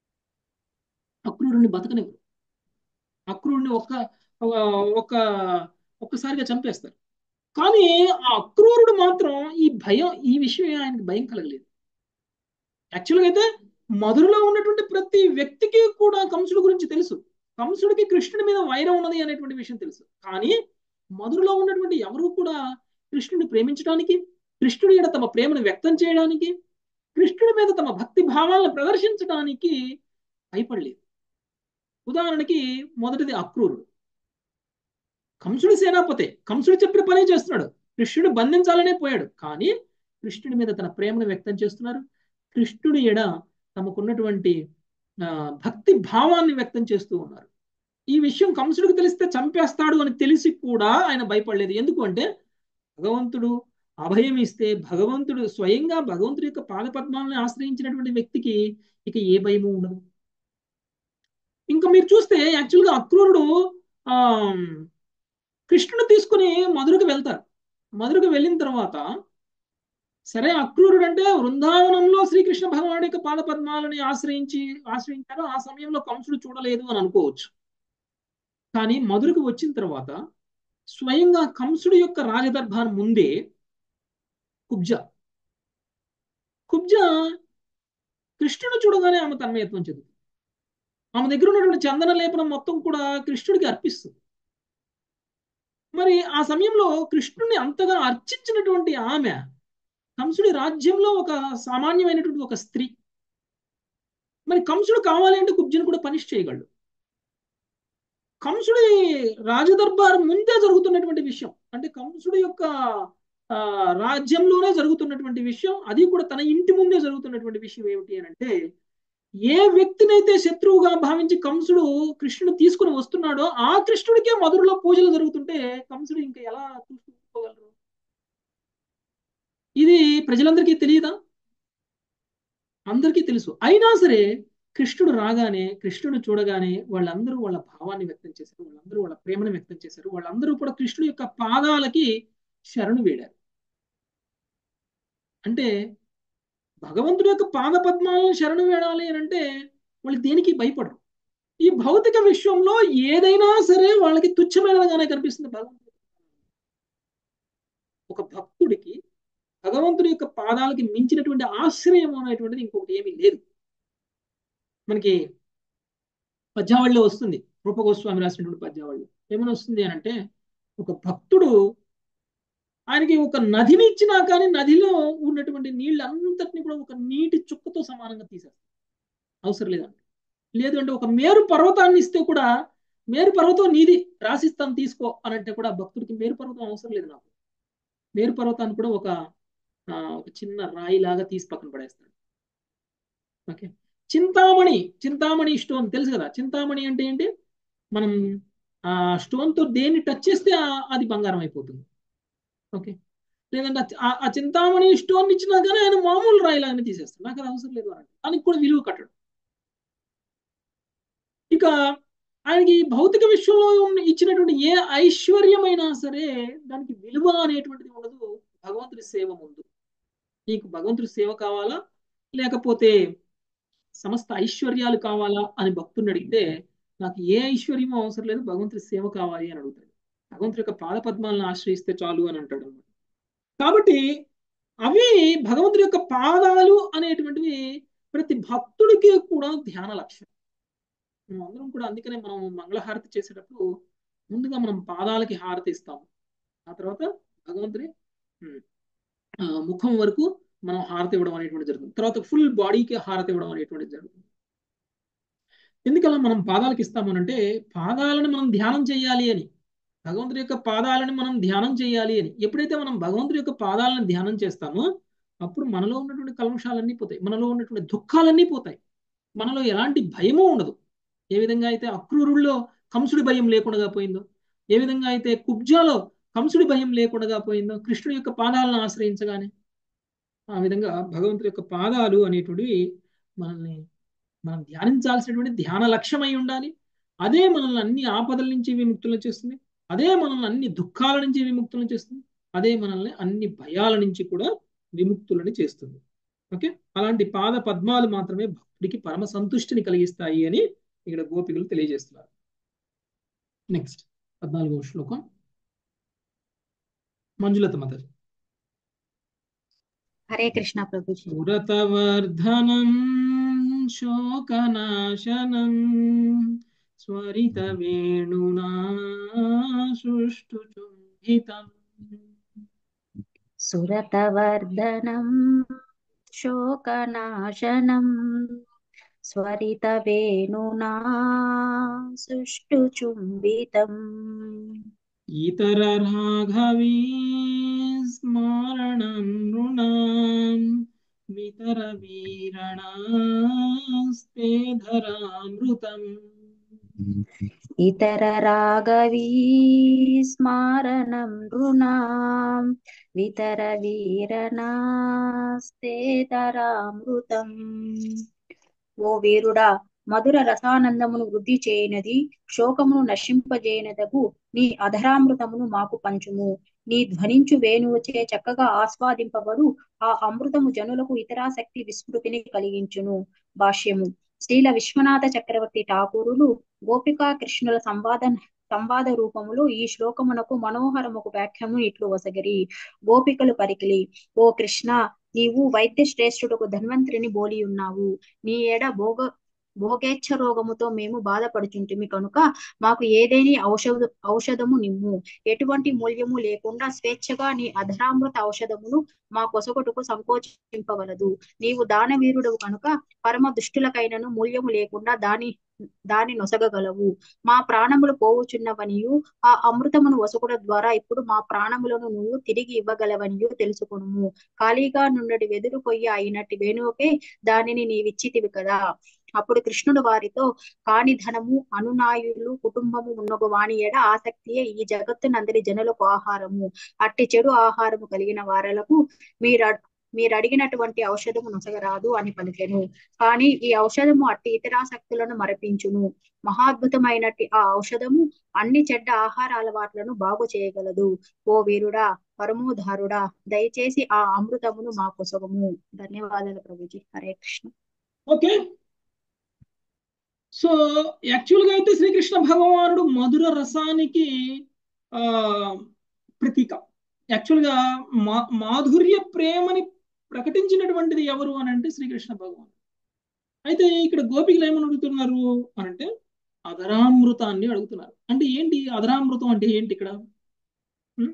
అక్రూరుడిని బతకనివ్వరు అక్రూరుడిని ఒక్క ఒక ఒక్కసారిగా చంపేస్తారు కానీ ఆ అక్రూరుడు మాత్రం ఈ భయం ఈ విషయం ఆయనకి భయం కలగలేదు యాక్చువల్గా అయితే మధురలో ఉన్నటువంటి ప్రతి వ్యక్తికి కూడా కంసుడు గురించి తెలుసు కంసుడికి కృష్ణుడి మీద వైరం ఉన్నది అనేటువంటి విషయం తెలుసు కానీ మధురలో ఉన్నటువంటి ఎవరు కూడా కృష్ణుడిని ప్రేమించడానికి కృష్ణుడి మీద తమ ప్రేమను వ్యక్తం చేయడానికి కృష్ణుడి మీద తమ భక్తి భావాలను ప్రదర్శించడానికి భయపడలేదు ఉదాహరణకి మొదటిది అక్రూరుడు కంసుడి సేనాపతే కంసుడు చెప్పిన పనే చేస్తున్నాడు కృష్ణుడు బంధించాలనే పోయాడు కానీ కృష్ణుడి మీద తన ప్రేమను వ్యక్తం చేస్తున్నారు కృష్ణుడి ఎడ తమకున్నటువంటి ఆ, భక్తి భావాన్ని వ్యక్తం చేస్తూ ఉన్నారు ఈ విషయం కంసుడికి తెలిస్తే చంపేస్తాడు అని తెలిసి కూడా ఆయన భయపడలేదు ఎందుకు అంటే భగవంతుడు అభయం ఇస్తే భగవంతుడు స్వయంగా భగవంతుడి యొక్క పాదపద్మాలను ఆశ్రయించినటువంటి వ్యక్తికి ఇక ఏ భయము ఉండదు ఇంకా మీరు చూస్తే యాక్చువల్గా అక్రూరుడు ఆ కృష్ణుని తీసుకుని మధురకు వెళ్తారు మధురకు వెళ్ళిన తర్వాత సరే అక్రూరుడు అంటే వృందావనంలో శ్రీకృష్ణ భగవానుడి యొక్క పాదపద్మాలని ఆశ్రయించి ఆశ్రయించారు ఆ సమయంలో కంసుడు చూడలేదు అని అనుకోవచ్చు కానీ మధురకు వచ్చిన తర్వాత స్వయంగా కంసుడి యొక్క రాజదర్భాన్ ముందే కుబ్జ కుబ్జ కృష్ణుడు చూడగానే ఆమె తన్మయత్వం చెందుతుంది ఆమె దగ్గర ఉన్నటువంటి చందన లేపనం మొత్తం కూడా కృష్ణుడికి అర్పిస్తుంది మరి ఆ సమయంలో కృష్ణుని అంతగా అర్చించినటువంటి ఆమె కంసుడి రాజ్యంలో ఒక సామాన్యమైనటువంటి ఒక స్త్రీ మరి కంసుడు కావాలి అంటే కుబ్జను కూడా పనిష్ చేయగలడు కంసుడి రాజదర్బార్ ముందే జరుగుతున్నటువంటి విషయం అంటే కంసుడి యొక్క ఆ, రాజ్యంలోనే జరుగుతున్నటువంటి విషయం అది కూడా తన ఇంటి ముందే జరుగుతున్నటువంటి విషయం ఏమిటి అని అంటే ఏ వ్యక్తినైతే శత్రువుగా భావించి కంసుడు కృష్ణుడు తీసుకుని వస్తున్నాడో ఆ కృష్ణుడికే మధురలో పూజలు జరుగుతుంటే కంసుడు ఇంకా ఎలా చూసుకోగలరు ఇది ప్రజలందరికీ తెలియదా అందరికీ తెలుసు అయినా సరే కృష్ణుడు రాగానే కృష్ణుడు చూడగానే వాళ్ళందరూ వాళ్ళ భావాన్ని వ్యక్తం చేశారు వాళ్ళందరూ వాళ్ళ ప్రేమను వ్యక్తం చేశారు వాళ్ళందరూ కూడా కృష్ణుడి యొక్క పాదాలకి శరణు వేడారు అంటే భగవంతుడి యొక్క పాద పద్మాలను శరణు వేడాలి అని అంటే వాళ్ళు దేనికి భయపడరు ఈ భౌతిక విశ్వంలో ఏదైనా సరే వాళ్ళకి తుచ్చమైనదిగానే కనిపిస్తుంది భగవంతుడి ఒక భక్తుడికి భగవంతుడి యొక్క పాదాలకి మించినటువంటి ఆశ్రయం అనేటువంటిది ఇంకొకటి ఏమీ లేదు మనకి పద్యావళిలో వస్తుంది రూపగోస్వామి రాసినటువంటి పద్యావళి ఏమని వస్తుంది అని అంటే ఒక భక్తుడు ఆయనకి ఒక నదిని ఇచ్చినా కానీ నదిలో ఉన్నటువంటి నీళ్ళంతటిని కూడా ఒక నీటి చుక్కతో సమానంగా తీసేస్తారు అవసరం లేదండి లేదు అంటే ఒక మేరు పర్వతాన్ని ఇస్తే కూడా మేరు పర్వతం నీది రాసిస్తాను తీసుకో అని అంటే కూడా భక్తుడికి మేరు పర్వతం అవసరం లేదు నాకు మేరు పర్వతాన్ని కూడా ఒక ఆ, ఒక చిన్న రాయి లాగా తీసి పక్కన పడేస్తాడు ఓకే చింతామణి చింతామణి స్టోన్ తెలుసు కదా చింతామణి అంటే ఏంటి మనం ఆ స్టోన్ తో దేన్ని టచ్ చేస్తే ఆ- అది బంగారం అయిపోతుంది ఓకే లేదంటే ఆ- ఆ చింతామణి స్టోన్ ఇచ్చినా కానీ ఆయన మామూలు రాయి లాగానే తీసేస్తాడు నాకు అది అవసరం లేదు అని దానికి కూడా విలువ కట్టడు ఇక ఆయనకి ఈ భౌతిక విశ్వంలో ఉన్న ఇచ్చినటువంటి ఏ ఐశ్వర్యమైనా సరే దానికి విలువ అనేటువంటిది ఉండదు భగవంతుడి సేవ ముందు నీకు భగవంతుడి సేవ కావాలా లేకపోతే సమస్త ఐశ్వర్యాలు కావాలా అని భక్తుడిని అడిగితే నాకు ఏ ఐశ్వర్యం అవసరం లేదు భగవంతుడి సేవ కావాలి అని అడుగుతాడు భగవంతుడి యొక్క పాద పద్మాలను ఆశ్రయిస్తే చాలు అని అంటాడు అనమాట కాబట్టి అవి భగవంతుడి యొక్క పాదాలు అనేటువంటివి ప్రతి భక్తుడికి కూడా ధ్యాన లక్ష్యం మనం అందరం కూడా అందుకనే మనం మంగళహారతి చేసేటప్పుడు ముందుగా మనం పాదాలకి హారతి ఇస్తాము ఆ తర్వాత భగవంతుని ఉమ్, ఆ, ముఖం వరకు మనం హారతి ఇవ్వడం అనేటువంటి జరుగుతుంది తర్వాత ఫుల్ బాడీకి హారతి ఇవ్వడం అనేటువంటిది జరుగుతుంది ఎందుకలా మనం పాదాలకు ఇస్తామనంటే పాదాలను మనం ధ్యానం చేయాలి అని భగవంతుడి యొక్క పాదాలను మనం ధ్యానం చేయాలి అని ఎప్పుడైతే మనం భగవంతుడి యొక్క పాదాలను ధ్యానం చేస్తామో అప్పుడు మనలో ఉన్నటువంటి కల్మషాలన్నీ పోతాయి మనలో ఉన్నటువంటి దుఃఖాలన్నీ పోతాయి మనలో ఎలాంటి భయమూ ఉండదు ఏ విధంగా అయితే అక్రూరుల్లో కంసుడి భయం లేకుండా పోయిందో ఏ విధంగా అయితే కుబ్జాలో కంసుడి భయం లేకుండా పోయిందో కృష్ణుడి యొక్క పాదాలను ఆశ్రయించగానే ఆ విధంగా భగవంతుడి యొక్క పాదాలు అనేటువంటివి మనల్ని మనం ధ్యానించాల్సినటువంటి ధ్యాన లక్ష్యమై ఉండాలి అదే మనల్ని అన్ని ఆపదల నుంచి విముక్తులను చేస్తుంది అదే మనల్ని అన్ని దుఃఖాల నుంచి విముక్తులను చేస్తుంది అదే మనల్ని అన్ని భయాల నుంచి కూడా విముక్తులని చేస్తుంది ఓకే అలాంటి పాద పద్మాలు మాత్రమే భక్తుడికి పరమ సంతుష్టిని కలిగిస్తాయి అని ఇక్కడ గోపికలు తెలియజేస్తున్నారు నెక్స్ట్ పద్నాలుగవ శ్లోకం మంజులత మదర్ హరే కృష్ణ ప్రభుజీ పురతవర్ధనం శోకనాశనం స్వరిత వేణునా సుష్టుచుంభితం సురతవర్ధనం శోకనాశనం స్వరిత వేణునా సుష్టుచుంబితం ఇతర రాఘవీ స్మరణం నృణాం వితర వీరణాస్తే ధరామృతం ఇతర రాగవీ స్మారణం నృణాం వితర వీరనాస్తే తరామృతం ఓ వీరుడా మధుర రసానందమును వృద్ధి చేయనది శోకమును నశింపజేయనదగు నీ అధరామృతమును మాకు పంచుము నీ ధ్వనించు వేణువుచే చక్కగా ఆస్వాదింపబడు ఆ అమృతము జనులకు ఇతరాశక్తి విస్మృతిని కలిగించును భాష్యము శ్రీల విశ్వనాథ చక్రవర్తి ఠాకూరులు గోపికా కృష్ణుల సంవాద సంవాద రూపములో ఈ శ్లోకమునకు మనోహరముకు వ్యాఖ్యము ఇట్లు వసగిరి గోపికలు పరికిలి ఓ కృష్ణ నీవు వైద్య శ్రేష్ఠుడకు ధన్వంతరిని బోలి ఉన్నావు నీ ఎడ భోగ భోగేచ్ఛ రోగముతో మేము బాధపడుచుంటిమి కనుక మాకు ఏదేని ఔషధ ఔషధము నిమ్ము ఎటువంటి మూల్యము లేకుండా స్వేచ్ఛగా నీ అధరామృత ఔషధమును మా కొసగొట్టుకు సంకోచింపగలదు నీవు దానవీరుడవు కనుక పరమ దుష్టులకైనను మూల్యము లేకుండా దాని దాని నొసగగలవు మా ప్రాణములు పోవుచున్నవనియు ఆ అమృతమును వసుకుల ద్వారా ఇప్పుడు మా ప్రాణములను నువ్వు తిరిగి ఇవ్వగలవనియు తెలుసుకును ఖాళీగా నుండటి వెదురు పొయ్యి అయినట్టి వేణువుకే దానిని నీవిచ్చితివి కదా అప్పుడు కృష్ణుడు వారితో కాని ధనము అనునాయులు కుటుంబము ఉన్నగు వాణి ఎడ ఆసక్తియే ఈ జగత్తునందరి జనులకు ఆహారము అట్టి చెడు ఆహారము కలిగిన వారలకు మీరు మీరు అడిగినటువంటి ఔషధము నొసగరాదు అని పలికెను కానీ ఈ ఔషధము అట్టి ఇతరాసక్తులను మరపించును మహాద్భుతమైనట్టి ఆ ఔషధము అన్ని చెడ్డ ఆహార అలవాట్లను బాగు చేయగలదు ఓ వీరుడా పరమోధారుడా దయచేసి ఆ అమృతమును మా కొసగము ధన్యవాదాలు ప్రభుజీ హరే కృష్ణ ఓకే సో యాక్చువల్గా అయితే శ్రీకృష్ణ భగవానుడు మధుర రసానికి ఆ ప్రతీక యాక్చువల్గా మా మాధుర్య ప్రేమని ప్రకటించినటువంటిది ఎవరు అని అంటే శ్రీకృష్ణ భగవానుడు అయితే ఇక్కడ గోపికలు ఏమని అడుగుతున్నారు అని అంటే అధరామృతాన్ని అడుగుతున్నారు అంటే ఏంటి అధరామృతం అంటే ఏంటి ఇక్కడ ఉం?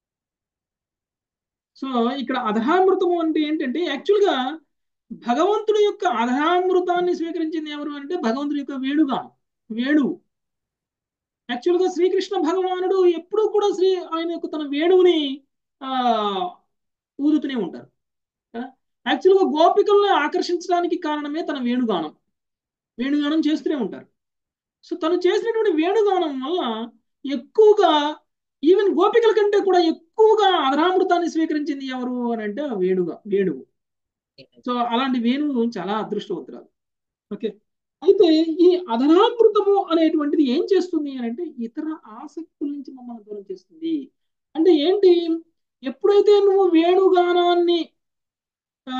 సో ఇక్కడ అధరామృతం అంటే ఏంటంటే యాక్చువల్గా భగవంతుడి యొక్క అధరామృతాన్ని స్వీకరించింది ఎవరు అంటే భగవంతుడి యొక్క వేణుగానం వేణువు యాక్చువల్గా శ్రీకృష్ణ భగవానుడు ఎప్పుడూ కూడా శ్రీ ఆయన యొక్క తన వేణువుని ఆ ఊదుతూనే ఉంటారు కదా? యాక్చువల్గా గోపికల్ని ఆకర్షించడానికి కారణమే తన వేణుగానం వేణుగానం చేస్తూనే ఉంటారు సో తను చేసినటువంటి వేణుగానం వల్ల ఎక్కువగా ఈవెన్ గోపికల కంటే కూడా ఎక్కువగా అధరామృతాన్ని స్వీకరించింది ఎవరు అని అంటే ఆ వేణుగా వేణువు సో అలాంటి వేణువు చాలా అదృష్టవంతురాలు ఓకే అయితే ఈ అధరామృతము అనేటువంటిది ఏం చేస్తుంది అని అంటే ఇతర ఆసక్తుల నుంచి మమ్మల్ని దూరం చేస్తుంది అంటే ఏంటి ఎప్పుడైతే నువ్వు వేణుగానాన్ని ఆ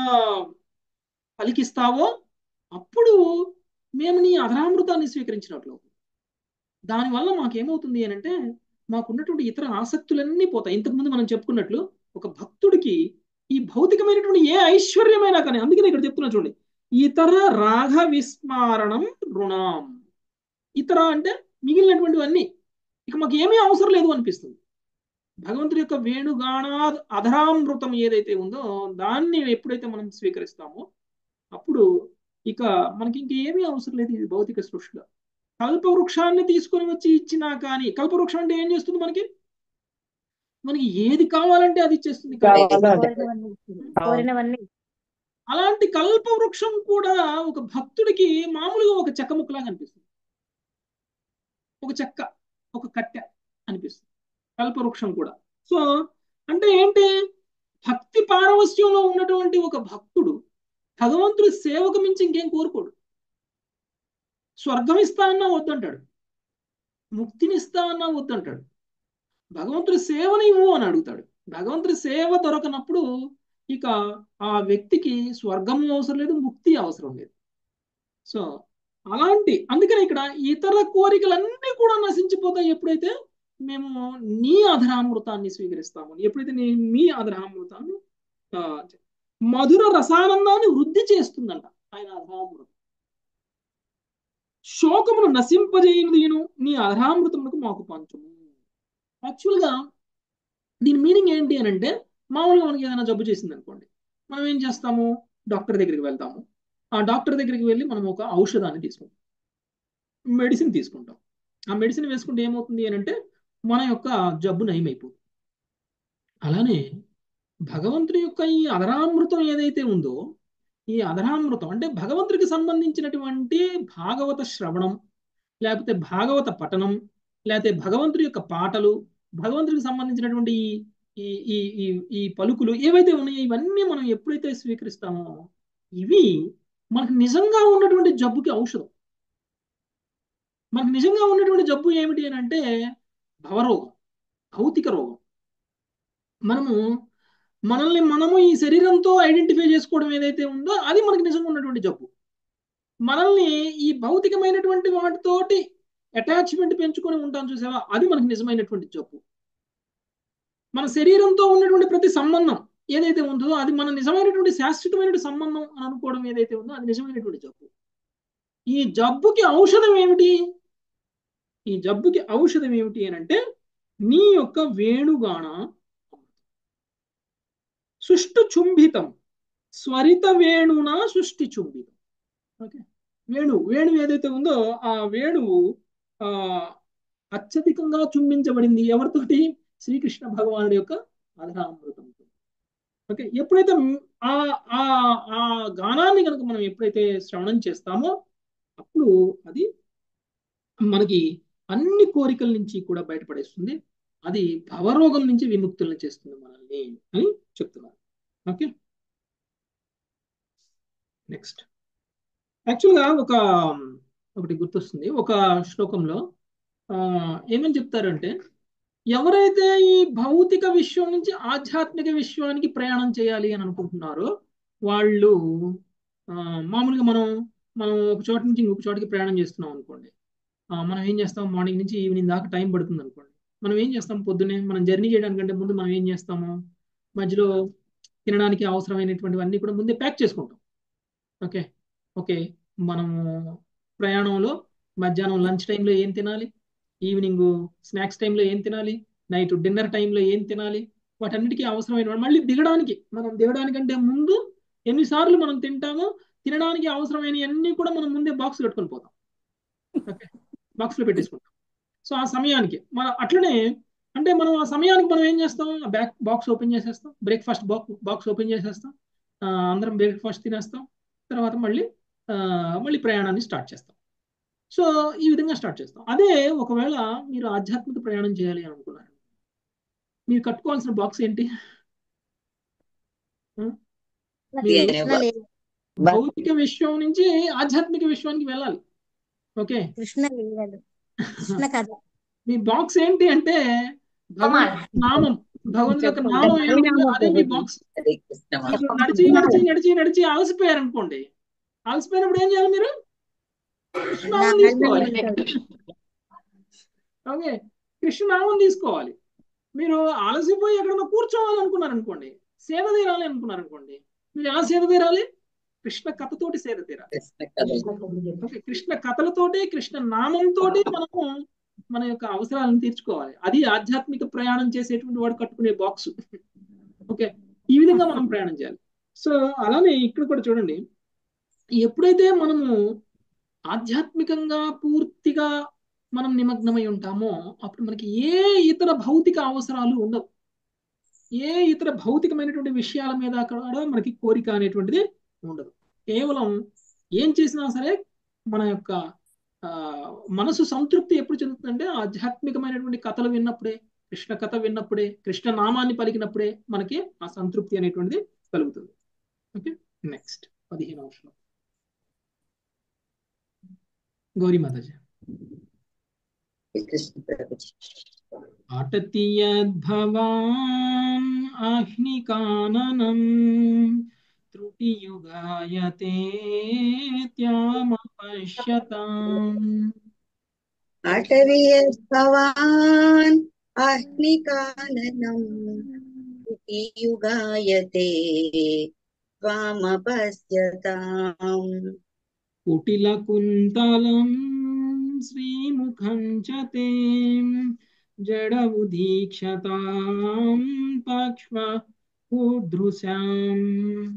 పలికిస్తావో అప్పుడు మేము నీ అధరామృతాన్ని స్వీకరించినట్లు అవుతుంది. దానివల్ల మాకేమవుతుంది అని అంటే మాకున్నటువంటి ఇతర ఆసక్తులన్నీ పోతాయి ఇంతకుముందు మనం చెప్పుకున్నట్లు ఒక భక్తుడికి ఈ భౌతికమైనటువంటి ఏ ఐశ్వర్యమైనా కానీ అందుకనే ఇక్కడ చెప్తున్నా చూడండి ఇతర రాగ విస్మారణం రుణం ఇతర అంటే మిగిలినటువంటివన్నీ ఇక మాకు ఏమీ అవసరం లేదు అనిపిస్తుంది భగవంతుడి యొక్క వేణుగానా అధరామృతం ఏదైతే ఉందో దాన్ని ఎప్పుడైతే మనం స్వీకరిస్తామో అప్పుడు ఇక మనకి ఇంకేమీ అవసరం లేదు ఈ భౌతిక సృష్టిలో కల్పవృక్షాన్ని తీసుకొని వచ్చి ఇచ్చినా కానీ కల్పవృక్షం అంటే ఏం చేస్తుంది మనకి మనకి ఏది కావాలంటే అది ఇచ్చేస్తుంది కానీ కోరినవన్నీ కోరినవన్నీ అలాంటి కల్పవృక్షం కూడా ఒక భక్తుడికి మామూలుగా ఒక చెక్క ముక్కలాగా అనిపిస్తుంది ఒక చెక్క ఒక కట్టె అనిపిస్తుంది కల్పవృక్షం కూడా సో అంటే ఏంటి భక్తి పారవస్యంలో ఉన్నటువంటి ఒక భక్తుడు భగవంతుడి సేవకు మించి ఇంకేం కోరుకోడు స్వర్గం ఇస్తా అన్నా వద్దంటాడు ముక్తిని ఇస్తా అన్నా వద్దంటాడు భగవంతుడి సేవని ఇవ్వు అని అడుగుతాడు భగవంతుడి సేవ దొరకనప్పుడు ఇక ఆ వ్యక్తికి స్వర్గము అవసరం లేదు ముక్తి అవసరం లేదు సో అలాంటి అందుకని ఇక్కడ ఇతర కోరికలన్నీ కూడా నశించిపోతాయి ఎప్పుడైతే మేము నీ అధరామృతాన్ని స్వీకరిస్తాము ఎప్పుడైతే నీ మీ అధరామృతాన్ని ఆ, మధుర రసానందాన్ని వృద్ధి చేస్తుందంట ఆయన అధరామృతం శోకమును నశింపజేయను నీ అధరామృతములకు మాకు పంచము యాక్చువల్గా దీని మీనింగ్ ఏంటి అని అంటే మామూలుగా మనకి ఏదైనా జబ్బు చేసింది అనుకోండి మనం ఏం చేస్తాము డాక్టర్ దగ్గరికి వెళ్తాము ఆ డాక్టర్ దగ్గరికి వెళ్ళి మనం ఒక ఔషధాన్ని తీసుకుంటాం మెడిసిన్ తీసుకుంటాం ఆ మెడిసిన్ వేసుకుంటే ఏమవుతుంది అని అంటే మన యొక్క జబ్బు నయమైపోతుంది అలానే భగవంతుడి యొక్క ఈ అధరామృతం ఏదైతే ఉందో ఈ అధరామృతం అంటే భగవంతుడికి సంబంధించినటువంటి భాగవత శ్రవణం లేకపోతే భాగవత పఠనం లేకపోతే భగవంతుడి యొక్క పాటలు భగవంతుడికి సంబంధించినటువంటి ఈ ఈ ఈ ఈ ఈ పలుకులు ఏవైతే ఉన్నాయో ఇవన్నీ మనం ఎప్పుడైతే స్వీకరిస్తామో ఇవి మనకు నిజంగా ఉన్నటువంటి జబ్బుకి ఔషధం మనకు నిజంగా ఉన్నటువంటి జబ్బు ఏమిటి అని అంటే భవరోగం భౌతిక రోగం మనము మనల్ని మనము ఈ శరీరంతో ఐడెంటిఫై చేసుకోవడం ఏదైతే ఉందో అది మనకి నిజంగా ఉన్నటువంటి జబ్బు మనల్ని ఈ భౌతికమైనటువంటి వాటితోటి అటాచ్మెంట్ పెంచుకొని ఉంటాం చూసావా అది మనకి నిజమైనటువంటి జబ్బు మన శరీరంతో ఉన్నటువంటి ప్రతి సంబంధం ఏదైతే ఉందో అది మన నిజమైనటువంటి శాశ్వతమైనటువంటి సంబంధం అని అనుకోవడం ఏదైతే ఉందో అది నిజమైనటువంటి జబ్బు ఈ జబ్బుకి ఔషధం ఏమిటి ఈ జబ్బుకి ఔషధం ఏమిటి అని అంటే నీ యొక్క వేణుగాణ సుష్టు చుంబితం స్వరిత వేణున సృష్టి చుంబితం ఓకే వేణు వేణువు ఏదైతే ఉందో ఆ వేణువు ఆ అత్యధికంగా చుంబించబడింది ఎవరితోటి శ్రీకృష్ణ భగవానుడి యొక్క అధరామృతంతో ఓకే ఎప్పుడైతే ఆ ఆ ఆ గానాన్ని కనుక మనం ఎప్పుడైతే శ్రవణం చేస్తామో అప్పుడు అది మనకి అన్ని కోరికల నుంచి కూడా బయటపడేస్తుంది అది భవరోగం నుంచి విముక్తులను చేస్తుంది మనల్ని అని చెప్తున్నారు ఓకే నెక్స్ట్ యాక్చువల్గా ఒక ఒకటి గుర్తొస్తుంది ఒక శ్లోకంలో ఆ, ఏమని చెప్తారంటే ఎవరైతే ఈ భౌతిక విశ్వం నుంచి ఆధ్యాత్మిక విశ్వానికి ప్రయాణం చేయాలి అని అనుకుంటున్నారో వాళ్ళు ఆ, మామూలుగా మనం మనం ఒక చోట నుంచి ఇంకొక చోటికి ప్రయాణం చేస్తున్నాం అనుకోండి ఆ, మనం ఏం చేస్తాం మార్నింగ్ నుంచి ఈవినింగ్ దాకా టైం పడుతుంది అనుకోండి మనం ఏం చేస్తాం పొద్దున్నే మనం జర్నీ చేయడానికంటే ముందు మనం ఏం చేస్తాము మధ్యలో తినడానికి అవసరమైనటువంటివన్నీ కూడా ముందే ప్యాక్ చేసుకుంటాం ఓకే ఓకే మనము ప్రయాణంలో మధ్యాహ్నం లంచ్ టైంలో ఏం తినాలి ఈవినింగ్ స్నాక్స్ టైంలో ఏం తినాలి నైట్ డిన్నర్ టైంలో ఏం తినాలి వాటన్నిటికీ అవసరమైన మళ్ళీ దిగడానికి మనం దిగడానికంటే ముందు ఎన్నిసార్లు మనం తింటామో తినడానికి అవసరమైన అన్ని కూడా మనం ముందే బాక్స్ కట్టుకొని పోతాం ఓకే బాక్స్లో పెట్టేసుకుంటాం సో ఆ సమయానికి మన అట్లనే అంటే మనం ఆ సమయానికి మనం ఏం చేస్తాం బ్యాక్ బాక్స్ ఓపెన్ చేసేస్తాం బ్రేక్ఫాస్ట్ బాక్స్ బాక్స్ ఓపెన్ చేసేస్తాం ఆ, అందరం బ్రేక్ఫాస్ట్ తినేస్తాం తర్వాత మళ్ళీ ఆ, మళ్ళీ ప్రయాణాన్ని స్టార్ట్ చేస్తాం సో ఈ విధంగా స్టార్ట్ చేస్తాం అదే ఒకవేళ మీరు ఆధ్యాత్మిక ప్రయాణం చేయాలి అని అనుకున్నారు మీరు కట్టుకోవాల్సిన బాక్స్ ఏంటి ఆ? మీరు కృష్ణ లీల భౌతిక విశ్వం నుంచి ఆధ్యాత్మిక విశ్వానికి వెళ్ళాలి ఓకే కృష్ణ లీలలు కృష్ణ కథ మీ బాక్స్ ఏంటి అంటే భగవంతుడి నామం భగవంతుడి యొక్క నామం ఏమిటి అదే మీ బాక్స్ హరే కృష్ణ మీరు నడిచి నడిచి నడిచి నడిచి అలసిపోయారు అనుకోండి అలసిపోయినప్పుడు ఏం చేయాలి మీరు కృష్ణనామం తీసుకోవాలి ఓకే కృష్ణనామం తీసుకోవాలి మీరు అలసిపోయి ఎక్కడన్నా కూర్చోవాలి అనుకున్నారు అనుకోండి సేద తీరాలి అనుకున్నారు అనుకోండి మీరు ఎలా సేద తీరాలి కృష్ణ కథతోటి సేద తీరాలి కృష్ణ కథ ఓకే కృష్ణ కథలతోటి కృష్ణ నామంతోటి మనము మన యొక్క అవసరాలను తీర్చుకోవాలి అది ఆధ్యాత్మిక ప్రయాణం చేసేటువంటి వాడు కట్టుకునే బాక్స్ ఓకే ఈ విధంగా మనం ప్రయాణం చేయాలి సో అలానే ఇక్కడ కూడా చూడండి ఎప్పుడైతే మనము ఆధ్యాత్మికంగా పూర్తిగా మనం నిమగ్నమై ఉంటామో అప్పుడు మనకి ఏ ఇతర భౌతిక అవసరాలు ఉండవు ఏ ఇతర భౌతికమైనటువంటి విషయాల మీద కూడా మనకి కోరిక అనేటువంటిది ఉండదు కేవలం ఏం చేసినా సరే మన యొక్క ఆ మనసు సంతృప్తి ఎప్పుడు చెందుతుందంటే ఆధ్యాత్మికమైనటువంటి కథలు విన్నప్పుడే కృష్ణ కథ విన్నప్పుడే కృష్ణ నామాన్ని పలికినప్పుడే మనకి ఆ సంతృప్తి అనేటువంటిది కలుగుతుంది ఓకే నెక్స్ట్ పదిహేను శ్లోకం గౌరీ మాతాజీ కృష్ణ ప్రభుజీ అటతి యద్భవాన్ ఆహ్నికాననం త్రుటియుగాయతే త్యామపశ్యతాం అటవీయద్భవాన్ ఆహ్నికాననం యుగాయతే త్వామపశ్యతాం కుటిలకుంతలం శ్రీముఖం చ తే జడవుదీక్షతాం పక్ష్మ ఊర్ధృశాం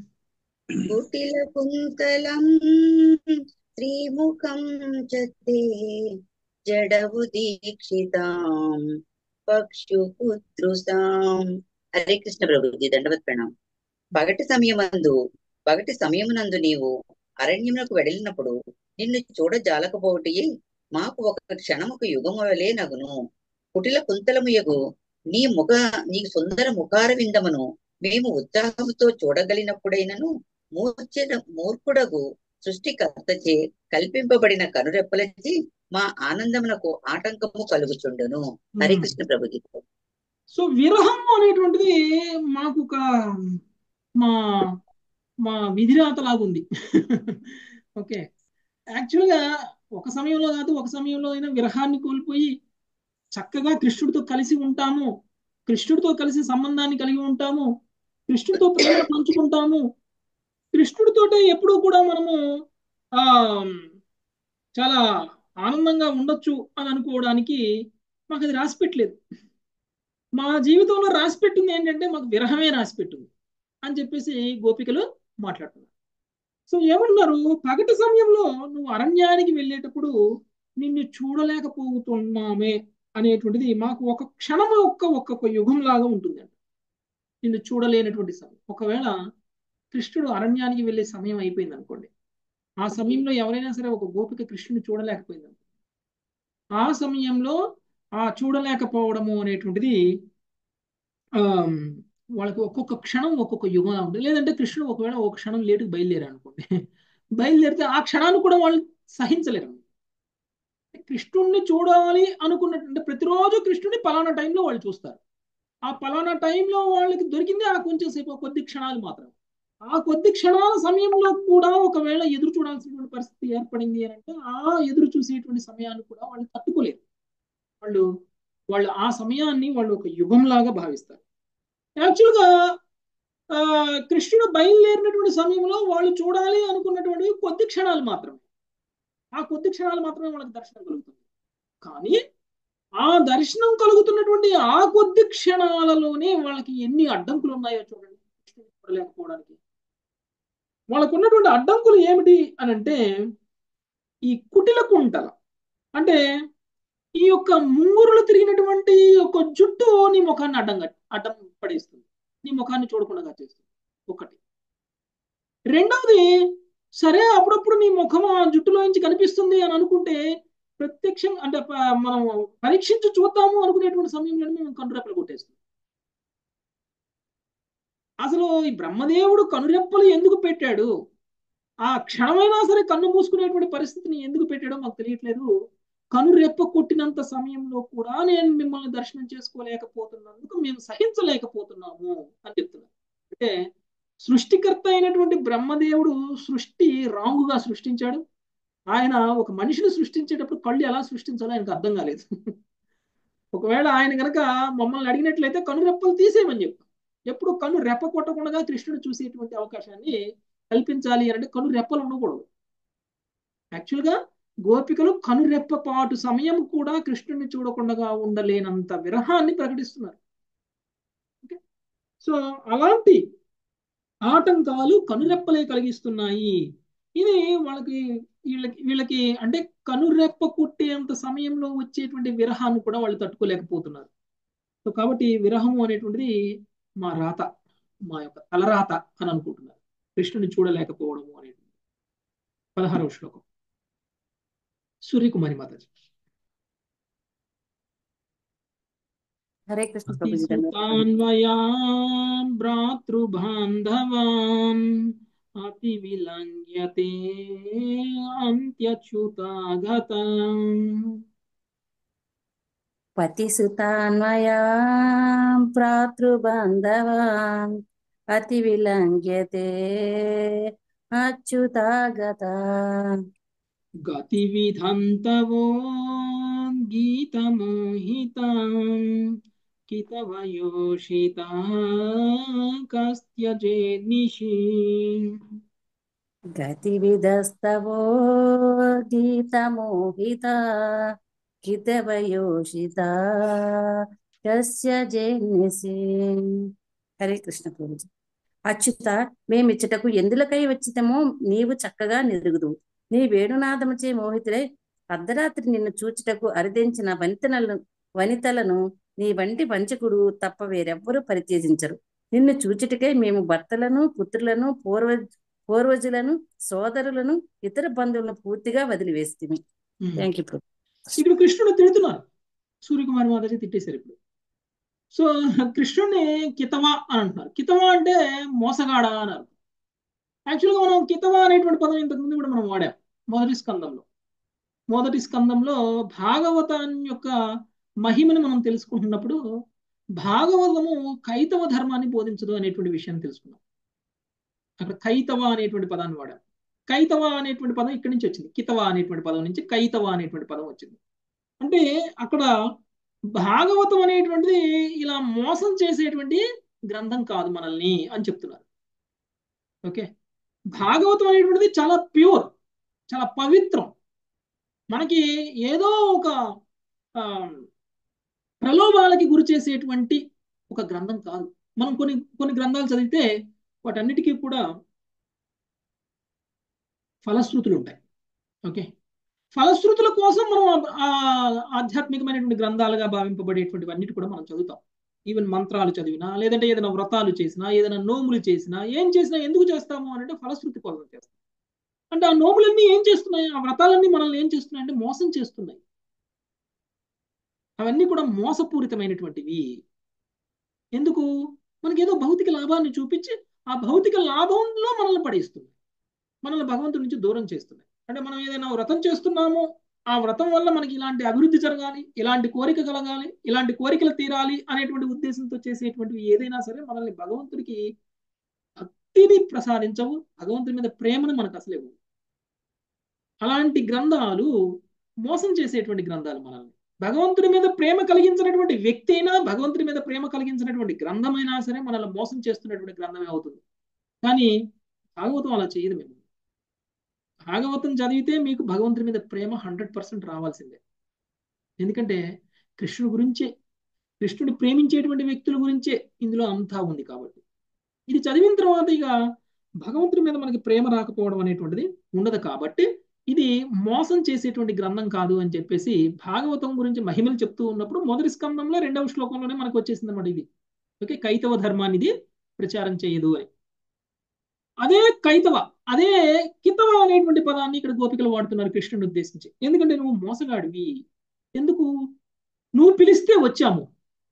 కుటిలకుంతలం శ్రీముఖం చ తే జడవు దీక్షితాం పక్షుపుత్రుసాం హరే కృష్ణ ప్రభుజీ దండవత్ ప్రణాం పగటి సమయమందు పగటి సమయమునందు నీవు అరణ్యమునకు వెడలినప్పుడు నిన్ను చూడ జాలకపోవటి మాకు ఒక క్షణముకు యుగము వలె నగును కుటిల కుంతలముయగు నీ ముఖ నీ సుందర ముఖార విందమును మేము ఉత్సాహముతో చూడగలిగినప్పుడైనను మూర్ఛన మూర్ఖుడగు సృష్టికర్తచే కల్పింపబడిన కనురెప్పలచి మా ఆనందమునకు ఆటంకము కలుగుచుండును హరే కృష్ణ ప్రభుజీ సో విరహం అనేటువంటిది మాకు ఒక మా మా విధిరాత లాగుంది ఓకే యాక్చువల్గా ఒక సమయంలో కాదు ఒక సమయంలో అయినా విరహాన్ని కోల్పోయి చక్కగా కృష్ణుడితో కలిసి ఉంటాము కృష్ణుడితో కలిసి సంబంధాన్ని కలిగి ఉంటాము కృష్ణుడితో ప్రేమ పంచుకుంటాము కృష్ణుడితోటే ఎప్పుడూ కూడా మనము ఆ చాలా ఆనందంగా ఉండొచ్చు అని అనుకోవడానికి మాకు అది రాసి పెట్టలేదు మా జీవితంలో రాసి పెట్టింది ఏంటంటే మాకు విరహమే రాసి పెట్టింది అని చెప్పేసి గోపికలు మాట్లాడుతున్నారు సో ఏమన్నారు పగటి సమయంలో నువ్వు అరణ్యానికి వెళ్ళేటప్పుడు నిన్ను చూడలేకపోతున్నామే అనేటువంటిది మాకు ఒక క్షణం ఒక్క ఒక్కొక్క యుగం లాగా ఉంటుంది అంట నిన్ను చూడలేనటువంటి సమయం ఒకవేళ కృష్ణుడు అరణ్యానికి వెళ్ళే సమయం అయిపోయింది అనుకోండి ఆ సమయంలో ఎవరైనా సరే ఒక గోపిక కృష్ణుని చూడలేకపోయింది అనుకోండి ఆ సమయంలో ఆ చూడలేకపోవడము అనేటువంటిది వాళ్ళకి ఒక్కొక్క క్షణం ఒక్కొక్క యుగంలా ఉంటుంది లేదంటే కృష్ణుడు ఒకవేళ ఒక క్షణం లేటుకు బయలుదేరారు అనుకోండి బయలుదేరితే ఆ క్షణాన్ని కూడా వాళ్ళు సహించలేరు కృష్ణుడిని చూడాలి అనుకున్నట్టు ప్రతిరోజు కృష్ణుడిని పలానా టైంలో వాళ్ళు చూస్తారు ఆ పలానా టైంలో వాళ్ళకి దొరికింది ఆ కొంచెం సేపు కొద్ది క్షణాలు మాత్రం ఆ కొద్ది క్షణాల సమయంలో కూడా ఒకవేళ ఎదురు చూడాల్సినటువంటి పరిస్థితి ఏర్పడింది అని అంటే ఆ ఎదురు చూసేటువంటి సమయాన్ని కూడా వాళ్ళు తట్టుకోలేరు వాళ్ళు వాళ్ళు ఆ సమయాన్ని వాళ్ళు ఒక యుగంలాగా భావిస్తారు యాక్చువల్గా కృష్ణుడు బయలుదేరినటువంటి సమయంలో వాళ్ళు చూడాలి అనుకున్నటువంటి కొద్ది క్షణాలు మాత్రమే ఆ కొద్ది క్షణాలు మాత్రమే వాళ్ళకి దర్శనం కలుగుతుంది కానీ ఆ దర్శనం కలుగుతున్నటువంటి ఆ కొద్ది క్షణాలలోనే వాళ్ళకి ఎన్ని అడ్డంకులు ఉన్నాయో చూడండి కృష్ణుని చూడలేకపోవడానికి వాళ్ళకు ఉన్నటువంటి అడ్డంకులు ఏమిటి అని అంటే ఈ కుటిల కుంటల అంటే ఈ యొక్క ముంగురులు తిరిగినటువంటి ఒక జుట్టు నీ ముఖాన్ని అడ్డం అడ్డం పడేస్తుంది నీ ముఖాన్ని చూడకుండా చేస్తుంది ఒకటి రెండవది సరే అప్పుడప్పుడు నీ ముఖం ఆ జుట్టులోంచి కనిపిస్తుంది అని అనుకుంటే ప్రత్యక్షం అంటే మనం పరీక్షించి చూద్దాము అనుకునేటువంటి సమయంలోనే మేము కనురెప్పలు కొట్టేస్తాం అసలు ఈ బ్రహ్మదేవుడు కనురెప్పలు ఎందుకు పెట్టాడు ఆ క్షణమైనా సరే కన్ను మూసుకునేటువంటి పరిస్థితిని ఎందుకు పెట్టాడో మాకు తెలియట్లేదు కనురెప్ప కొట్టినంత సమయంలో కూడా నేను మిమ్మల్ని దర్శనం చేసుకోలేకపోతున్నందుకు మేము సహించలేకపోతున్నాము అని చెప్తున్నాను అంటే సృష్టికర్త అయినటువంటి బ్రహ్మదేవుడు సృష్టి రాంగుగా సృష్టించాడు ఆయన ఒక మనిషిని సృష్టించేటప్పుడు కళ్ళు ఎలా సృష్టించాలో ఆయనకు అర్థం కాలేదు ఒకవేళ ఆయన కనుక మమ్మల్ని అడిగినట్లయితే కనురెప్పలు తీసేయమని చెప్పాం ఎప్పుడు కన్ను రెప్ప కొట్టకుండా కృష్ణుడు చూసేటువంటి అవకాశాన్ని కల్పించాలి అంటే కను రెప్పలు ఉండకూడదు యాక్చువల్గా గోపికలు కనురెప్ప పాటు సమయం కూడా కృష్ణుడిని చూడకుండా ఉండలేనంత విరహాన్ని ప్రకటిస్తున్నారు ఓకే సో అలాంటి ఆటంకాలు కనురెప్పలే కలిగిస్తున్నాయి ఇది వాళ్ళకి వీళ్ళకి వీళ్ళకి అంటే కనురెప్ప కుట్టేంత సమయంలో వచ్చేటువంటి విరహాన్ని కూడా వాళ్ళు తట్టుకోలేకపోతున్నారు సో కాబట్టి విరహము అనేటువంటిది మా రాత మా యొక్క తలరాత అని అనుకుంటున్నారు కృష్ణుని చూడలేకపోవడము అనేటువంటి పదహారవ శ్లోకం సూర్యకుమారి మాతాజీ హరే కృష్ణ ప్రభుజీ అతిసుతాన్వయాం భ్రాతృబాంధవాన్ అతి విలంగ్యతే అంత్యచ్యుతాగత పతిసుతాన్వయా భ్రాతృబాంధవాన్ అతి విలంగ్యతే అచ్యుతాగత గతి విధంతవో గీతమోహితాం కితవయోషిత కస్త్యజే నిషి గతి విధస్తవో గీతమోహిత కితవయోషిత కస్య జేనిసి హరే కృష్ణ ప్రభుజీ అచ్యుత మేమిచ్చటకు ఎందులకై వచ్చితమో నీవు చక్కగా నిరుగుదు నీ వేణునాదముచే మోహితుడై అర్ధరాత్రి నిన్ను చూచుటకు అరిదించిన వనితలను వనితలను నీ వంటి పంచకుడు తప్ప వేరెవ్వరూ పరిత్యజించరు నిన్ను చూచుటకే మేము భర్తలను పుత్రులను పూర్వ పూర్వజులను సోదరులను ఇతర బంధువులను పూర్తిగా వదిలివేస్తుంది థ్యాంక్ యూ ప్రభు ఇక్కడ కృష్ణుడు తిడుతున్నారు సూర్యకుమారి మాతాజీ తిట్టేశారు ఇప్పుడు సో కృష్ణుడిని కితవా అని అంటున్నారు కితవా అంటే మోసగాడ అన్నారు యాక్చువల్గా మనం కితవా అనేటువంటి పదం ఇంతకుముందు కూడా మనం వాడాం మొదటి స్కందంలో మొదటి స్కందంలో భాగవతాన్ని యొక్క మహిమను మనం తెలుసుకుంటున్నప్పుడు భాగవతము కైతవ ధర్మాన్ని బోధించదు అనేటువంటి విషయాన్ని తెలుసుకున్నాం అక్కడ కైతవ అనేటువంటి పదాన్ని వాడాం కైతవ అనేటువంటి పదం ఇక్కడి నుంచి వచ్చింది కితవ అనేటువంటి పదం నుంచి కైతవ అనేటువంటి పదం వచ్చింది అంటే అక్కడ భాగవతం అనేటువంటిది ఇలా మోసం చేసేటువంటి గ్రంథం కాదు మనల్ని అని చెప్తున్నారు ఓకే భాగవతం అనేటువంటిది చాలా ప్యూర్ చాలా పవిత్రం మనకి ఏదో ఒక ఆ, ప్రలోభాలకి గురి చేసేటువంటి ఒక గ్రంథం కాదు మనం కొన్ని కొన్ని గ్రంథాలు చదివితే వాటన్నిటికీ కూడా ఫలశ్రుతులు ఉంటాయి ఓకే ఫలశ్రుతుల కోసం మనం ఆ ఆధ్యాత్మికమైనటువంటి గ్రంథాలుగా భావింపబడేటువంటివి అన్నిటి కూడా మనం చదువుతాం ఈవెన్ మంత్రాలు చదివినా లేదంటే ఏదైనా వ్రతాలు చేసినా ఏదైనా నోములు చేసినా ఏం చేసినా ఎందుకు చేస్తాము అని అంటే ఫలశ్రుతి కోసం చేస్తాం అంటే ఆ నోములన్నీ ఏం చేస్తున్నాయి ఆ వ్రతాలన్నీ మనల్ని ఏం చేస్తున్నాయి అంటే మోసం చేస్తున్నాయి అవన్నీ కూడా మోసపూరితమైనటువంటివి ఎందుకు మనకి ఏదో భౌతిక లాభాన్ని చూపించి ఆ భౌతిక లాభంలో మనల్ని పడేస్తుంది మనల్ని భగవంతుడి నుంచి దూరం చేస్తున్నాయి అంటే మనం ఏదైనా వ్రతం చేస్తున్నాము ఆ వ్రతం వల్ల మనకి ఇలాంటి అభివృద్ధి జరగాలి ఇలాంటి కోరిక కలగాలి ఇలాంటి కోరికలు తీరాలి అనేటువంటి ఉద్దేశంతో చేసేటువంటివి ఏదైనా సరే మనల్ని భగవంతుడికి భక్తిని ప్రసాదించవు భగవంతుడి మీద ప్రేమను మనకు అసలు ఇవ్వవు అలాంటి గ్రంథాలు మోసం చేసేటువంటి గ్రంథాలు మనల్ని భగవంతుడి మీద ప్రేమ కలిగించినటువంటి వ్యక్తి అయినా భగవంతుడి మీద ప్రేమ కలిగించినటువంటి గ్రంథమైనా సరే మనల్ని మోసం చేస్తున్నటువంటి గ్రంథమే అవుతుంది కానీ భాగవతం అలా చేయదు మేము భాగవతం చదివితే మీకు భగవంతుడి మీద ప్రేమ హండ్రెడ్ పర్సెంట్ రావాల్సిందే ఎందుకంటే కృష్ణుడి గురించే కృష్ణుని ప్రేమించేటువంటి వ్యక్తుల గురించే ఇందులో అంతా ఉంది కాబట్టి ఇది చదివిన తర్వాత ఇక భగవంతుడి మీద మనకి ప్రేమ రాకపోవడం అనేటువంటిది ఉండదు కాబట్టి ఇది మోసం చేసేటువంటి గ్రంథం కాదు అని చెప్పేసి భాగవతం గురించి మహిమలు చెప్తూ ఉన్నప్పుడు మొదటి స్కందంలో రెండవ శ్లోకంలోనే మనకు వచ్చేసింది అన్నమాట ఇది ఓకే కైతవ ధర్మాన్ని ఇది ప్రచారం చేయదు అని అదే కైతవ అదే కితవ అనేటువంటి పదాన్ని ఇక్కడ గోపికలు వాడుతున్నారు కృష్ణుని ఉద్దేశించి ఎందుకంటే నువ్వు మోసగాడివి ఎందుకు నువ్వు పిలిస్తే వచ్చాము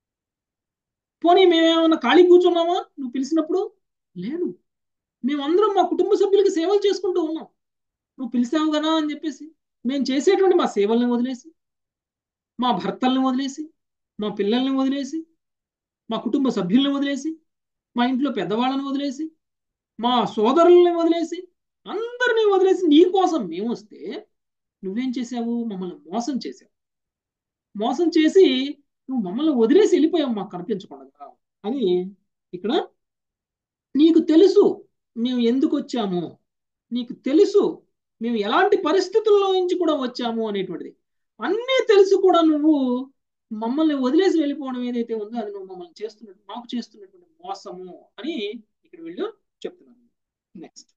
పోనీ మేమేమన్నా ఖాళీ కూర్చున్నామా నువ్వు పిలిచినప్పుడు లేదు మేమందరం మా కుటుంబ సభ్యులకి సేవలు చేసుకుంటూ ఉన్నాం నువ్వు పిలిచావు కదా అని చెప్పేసి మేము చేసేటువంటి మా సేవల్ని వదిలేసి మా భర్తల్ని వదిలేసి మా పిల్లల్ని వదిలేసి మా కుటుంబ సభ్యుల్ని వదిలేసి మా ఇంట్లో పెద్దవాళ్ళని వదిలేసి మా సోదరుల్ని వదిలేసి అందరినీ వదిలేసి నీ కోసం మేము వస్తే నువ్వేం చేసావు మమ్మల్ని మోసం చేసావు మోసం చేసి నువ్వు మమ్మల్ని వదిలేసి వెళ్ళిపోయావు మాకు కనిపించకుండా అని ఇక్కడ నీకు తెలుసు మేము ఎందుకు వచ్చాము నీకు తెలుసు మేము ఎలాంటి పరిస్థితుల్లో నుంచి కూడా వచ్చాము అనేటువంటిది అన్నీ తెలుసు కూడా నువ్వు మమ్మల్ని వదిలేసి వెళ్ళిపోవడం ఏదైతే ఉందో అది నువ్వు మమ్మల్ని చేస్తున్నట్టు మాకు చేస్తున్నటువంటి మోసము అని ఇక్కడ వీళ్ళు చెప్తున్నారు నెక్స్ట్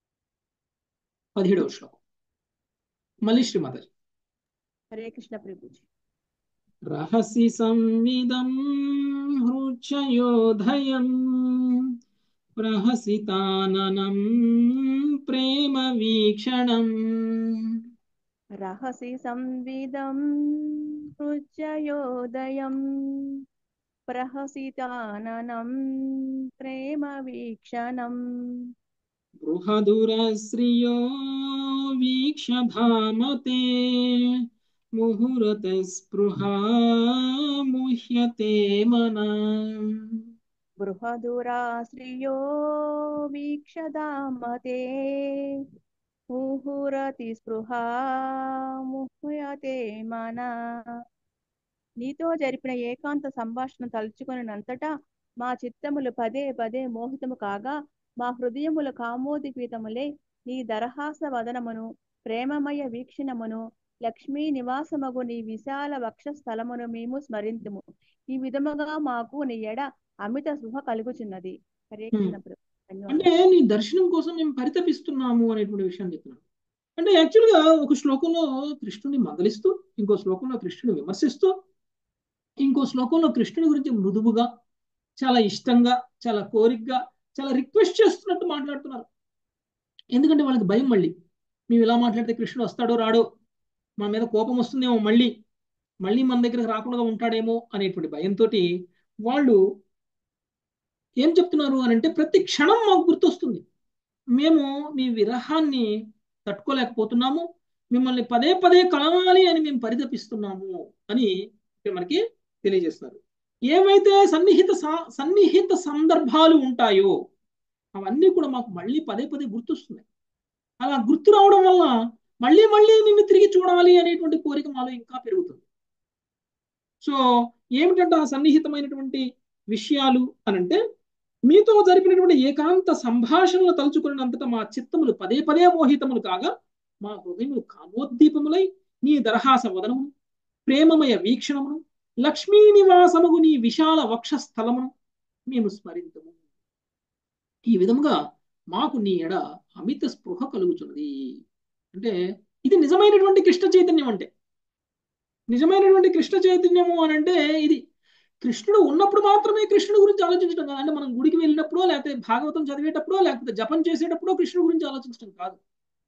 పదిహేడవ శ్లోకం మళ్ళీ శ్రీమాతాజీ హరే కృష్ణ ప్రభుజీ రహసి సంవిదం హృచయోధయం ప్రహసితాననం ప్రేమ వీక్షణం రహసి సంవిదం హృజయోదయం ప్రహసితాననం ప్రేమ వీక్షణం బృహదురశ్రియో వీక్ష భామతే ముహురత స్పృహా ముహ్యతే మన బృహదురాశ్రియో వీక్షదామతే ముహురతి స్పృహా ముహ్యతే మన నీతో జరిపిన ఏకాంత సంభాషణ తలుచుకున్నంతటా మా చిత్తములు పదే పదే మోహితము కాగా మా హృదయముల కామోదిపీతములే నీ దరహాస వదనమును ప్రేమమయ వీక్షణమును లక్ష్మీ నివాసమగు నీ విశాల వక్షస్థలమును మేము స్మరింతుము ఈ విధముగా మాకు నీ ఎడ అమిత శుభ కలుగుచున్నది హరే కృష్ణ ప్రభు. ధన్యవాదాలు. అంటే నీ దర్శనం కోసం మేము పరితపిస్తున్నాము అనేటువంటి విషయం చెప్తున్నాను అంటే యాక్చువల్గా ఒక శ్లోకంలో కృష్ణుని మందలిస్తూ ఇంకో శ్లోకంలో కృష్ణుని విమర్శిస్తూ ఇంకో శ్లోకంలో కృష్ణుని గురించి మృదువుగా చాలా ఇష్టంగా చాలా కోరికగా చాలా రిక్వెస్ట్ చేస్తున్నట్టు మాట్లాడుతున్నారు ఎందుకంటే వాళ్ళకి భయం మళ్ళీ మేము ఇలా మాట్లాడితే కృష్ణుడు వస్తాడో రాడో మన మీద కోపం వస్తుందేమో మళ్ళీ మళ్ళీ మన దగ్గరకు రాకుండా ఉంటాడేమో అనేటువంటి భయంతో వాళ్ళు ఏం చెప్తున్నారు అని అంటే ప్రతి క్షణం మాకు గుర్తొస్తుంది మేము మీ విరహాన్ని తట్టుకోలేకపోతున్నాము మిమ్మల్ని పదే పదే కలవాలి అని మేము పరితపిస్తున్నాము అని ఇక్కడ మనకి తెలియజేస్తున్నారు ఏవైతే సన్నిహిత సా- సన్నిహిత సందర్భాలు ఉంటాయో అవన్నీ కూడా మాకు మళ్ళీ పదే పదే గుర్తొస్తున్నాయి అలా గుర్తు రావడం వల్ల మళ్ళీ మళ్ళీ నిన్ను తిరిగి చూడాలి అనేటువంటి కోరిక మాలో ఇంకా పెరుగుతుంది సో ఏమిటంటే ఆ సన్నిహితమైనటువంటి విషయాలు అనంటే మీతో జరిపినటువంటి ఏకాంత సంభాషణలు తలుచుకున్నంతటా మా చిత్తములు పదే పదే మోహితములు కాగా మా హృదయములు కామోద్దీపములై నీ దరహాస వదనమును ప్రేమమయ వీక్షణమును లక్ష్మీ నివాసముగు నీ విశాల వక్షస్థలమును మేము స్మరించము ఈ విధముగా మాకు నీ ఎడ అమిత స్పృహ కలుగుతున్నది అంటే ఇది నిజమైనటువంటి కృష్ణ చైతన్యం అంటే నిజమైనటువంటి కృష్ణ చైతన్యము అని అంటే ఇది కృష్ణుడు ఉన్నప్పుడు మాత్రమే కృష్ణుడు గురించి ఆలోచించడం కాదు అంటే మనం గుడికి వెళ్ళినప్పుడో లేకపోతే భాగవతం చదివేటప్పుడో లేకపోతే జపం చేసేటప్పుడో కృష్ణుడు గురించి ఆలోచించడం కాదు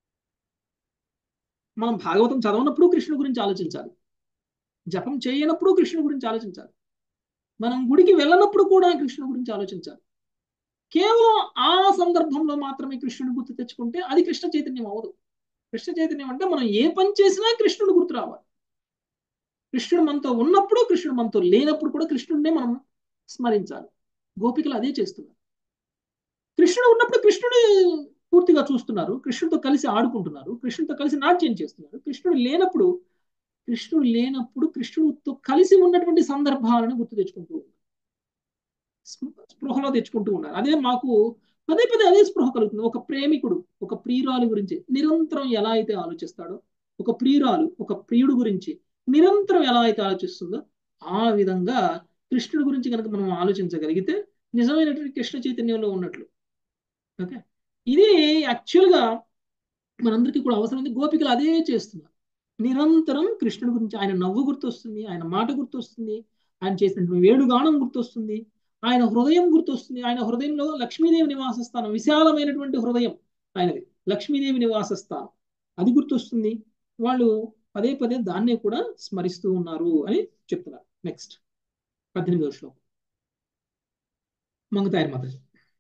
మనం భాగవతం చదవనప్పుడు కృష్ణుడి గురించి ఆలోచించాలి జపం చేయనప్పుడు కృష్ణుడి గురించి ఆలోచించాలి మనం గుడికి వెళ్ళనప్పుడు కూడా కృష్ణుడి గురించి ఆలోచించాలి కేవలం ఆ సందర్భంలో మాత్రమే కృష్ణుని గుర్తు తెచ్చుకుంటే అది కృష్ణ చైతన్యం అవ్వదు కృష్ణ చైతన్యం అంటే మనం ఏ పని చేసినా కృష్ణుడు గుర్తు రావాలి కృష్ణుడు మనతో ఉన్నప్పుడు కృష్ణుడు మనతో లేనప్పుడు కూడా కృష్ణుడినే మనం స్మరించాలి గోపికలు అదే చేస్తున్నారు కృష్ణుడు ఉన్నప్పుడు కృష్ణుడు పూర్తిగా చూస్తున్నారు కృష్ణుడితో కలిసి ఆడుకుంటున్నారు కృష్ణుడితో కలిసి నాట్యం చేస్తున్నారు కృష్ణుడు లేనప్పుడు కృష్ణుడు లేనప్పుడు కృష్ణుడితో కలిసి ఉన్నటువంటి సందర్భాలను గుర్తు తెచ్చుకుంటూ ఉన్నారు స్పృహలో తెచ్చుకుంటూ ఉన్నారు అదే మాకు పదే పదే అదే స్పృహ కలుగుతుంది ఒక ప్రేమికుడు ఒక ప్రియురాలు గురించి నిరంతరం ఎలా అయితే ఆలోచిస్తాడో ఒక ప్రియురాలు ఒక ప్రియుడు గురించి నిరంతరం ఎలా అయితే ఆలోచిస్తుందో ఆ విధంగా కృష్ణుడి గురించి కనుక మనం ఆలోచించగలిగితే నిజమైనటువంటి కృష్ణ చైతన్యంలో ఉన్నట్లు ఓకే ఇది యాక్చువల్గా మనందరికీ కూడా అవసరం ఉంది గోపికలు అదే చేస్తున్నారు నిరంతరం కృష్ణుడి గురించి ఆయన నవ్వు గుర్తొస్తుంది ఆయన మాట గుర్తొస్తుంది ఆయన చేసినటువంటి వేణుగానం గుర్తొస్తుంది ఆయన హృదయం గుర్తొస్తుంది ఆయన హృదయంలో లక్ష్మీదేవి నివాస స్థానం విశాలమైనటువంటి హృదయం ఆయనది లక్ష్మీదేవి నివాస స్థానం అది గుర్తొస్తుంది వాళ్ళు పదే పదే దాన్నే కూడా స్మరిస్తూ ఉన్నారు అని చెప్తున్నారు నెక్స్ట్ పద్దెనిమిదవ శ్లోకం మంగతాయర్ మాత